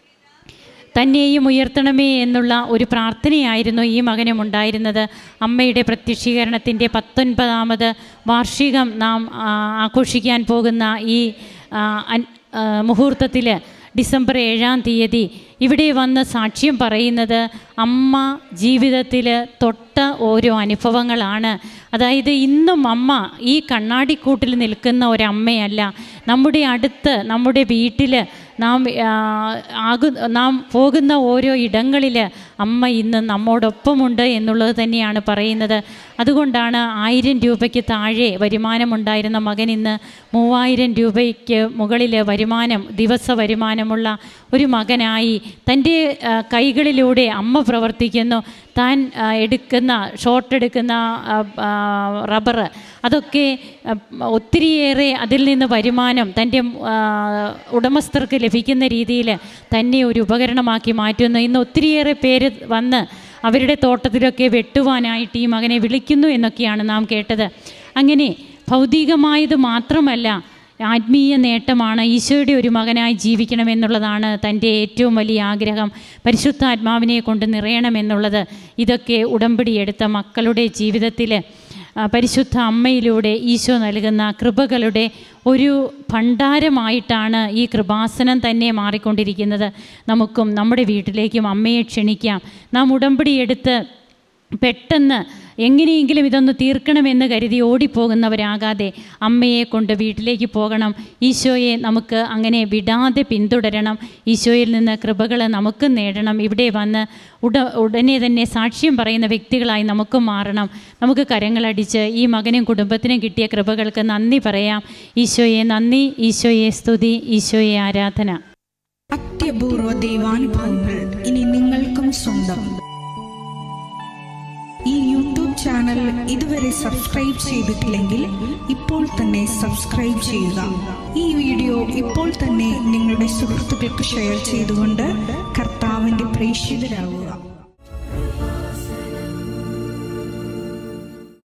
തന്നെയും ഉയർത്തണമേ എന്നുള്ള ഒരു പ്രാർത്ഥനയായിരുന്നു ഈ മകനും ഉണ്ടായിരുന്നത് അമ്മയുടെ പ്രത്യക്ഷീകരണത്തിൻ്റെ പത്തൊൻപതാമത് വാർഷികം നാം ആ, ആഘോഷിക്കാൻ പോകുന്ന ഈ മുഹൂർത്തത്തിൽ ഡിസംബർ ഏഴാം തീയതി ഇവിടെ വന്ന് സാക്ഷ്യം പറയുന്നത് അമ്മ ജീവിതത്തിൽ തൊട്ട ഓരോ അനുഭവങ്ങളാണ് അതായത് ഇന്നും അമ്മ ഈ കണ്ണാടിക്കൂട്ടിൽ നിൽക്കുന്ന ഒരമ്മയല്ല നമ്മുടെ അടുത്ത് നമ്മുടെ വീട്ടിൽ നാം ആ, ആകു നാം പോകുന്ന ഓരോ ഇടങ്ങളിൽ അമ്മ ഇന്ന് നമ്മോടൊപ്പമുണ്ട് എന്നുള്ളത് തന്നെയാണ് പറയുന്നത് അതുകൊണ്ടാണ് ആയിരം രൂപയ്ക്ക് താഴെ വരുമാനമുണ്ടായിരുന്ന മകൻ ഇന്ന് മൂവായിരം രൂപയ്ക്ക് മുകളിൽ വരുമാനം ദിവസ വരുമാനമുള്ള ഒരു മകനായി തൻ്റെ ആ, കൈകളിലൂടെ അമ്മ പ്രവർത്തിക്കുന്നു താൻ ആ, എടുക്കുന്ന ഷോട്ട് എടുക്കുന്ന റബ്ബർ അതൊക്കെ ആ, ഒത്തിരിയേറെ അതിൽ നിന്ന് വരുമാനം തൻ്റെ ആ, ഉടമസ്ഥർക്ക് ലഭിക്കുന്ന രീതിയിൽ തന്നെ ഒരു ഉപകരണമാക്കി മാറ്റുന്നു ഇന്ന് ഒത്തിരിയേറെ പേര് വന്ന് അവരുടെ തോട്ടത്തിലൊക്കെ വെട്ടുവാനായിട്ട് ഈ മകനെ വിളിക്കുന്നു എന്നൊക്കെയാണ് നാം കേട്ടത് അങ്ങനെ ഭൗതികമായത് മാത്രമല്ല ആത്മീയ നേട്ടമാണ് ഈശോയുടെ ഒരു മകനായി ജീവിക്കണമെന്നുള്ളതാണ് തൻ്റെ ഏറ്റവും വലിയ ആഗ്രഹം പരിശുദ്ധാത്മാവിനെ കൊണ്ട് നിറയണമെന്നുള്ളത് ഇതൊക്കെ ഉടമ്പടിയെടുത്ത മക്കളുടെ ജീവിതത്തിൽ ആ, പരിശുദ്ധ അമ്മയിലൂടെ ഈശോ നൽകുന്ന കൃപകളുടെ ഒരു ഭണ്ഡാരമായിട്ടാണ് ഈ കൃപാസനം തന്നെ മാറിക്കൊണ്ടിരിക്കുന്നത് നമുക്കും നമ്മുടെ വീട്ടിലേക്കും അമ്മയെ ക്ഷണിക്കാം നാം ഉടമ്പടി എടുത്ത് പെട്ടെന്ന് എങ്ങനെയെങ്കിലും ഇതൊന്ന് തീർക്കണമെന്ന് കരുതി ഓടിപ്പോകുന്നവരാകാതെ അമ്മയെ കൊണ്ട് വീട്ടിലേക്ക് പോകണം ഈശോയെ നമുക്ക് അങ്ങനെ വിടാതെ പിന്തുടരണം ഈശോയിൽ നിന്ന് കൃപകൾ നമുക്ക് നേടണം ഇവിടെ വന്ന് ഉട ഉടനെ തന്നെ സാക്ഷ്യം പറയുന്ന വ്യക്തികളായി നമുക്കും മാറണം നമുക്ക് കരങ്ങളടിച്ച് ഈ മകനും കുടുംബത്തിനും കിട്ടിയ കൃപകൾക്ക് നന്ദി പറയാം ഈശോയെ നന്ദി ഈശോയെ സ്തുതി ഈശോയെ ആരാധന അത്യപൂർവ ദൈവാനുഭവങ്ങൾ ഇനി നിങ്ങൾക്കും സ്വന്തം ഈ യൂട്യൂബ് ചാനൽ ഇതുവരെ സബ്സ്ക്രൈബ് ചെയ്തിട്ടില്ലെങ്കിൽ ഇപ്പോൾ തന്നെ സബ്സ്ക്രൈബ് ചെയ്യുക ഈ വീഡിയോ ഇപ്പോൾ തന്നെ നിങ്ങളുടെ സുഹൃത്തുക്കൾക്ക് ഷെയർ ചെയ്തുകൊണ്ട് കർത്താവിൻ്റെ പ്രേക്ഷിതരാകുക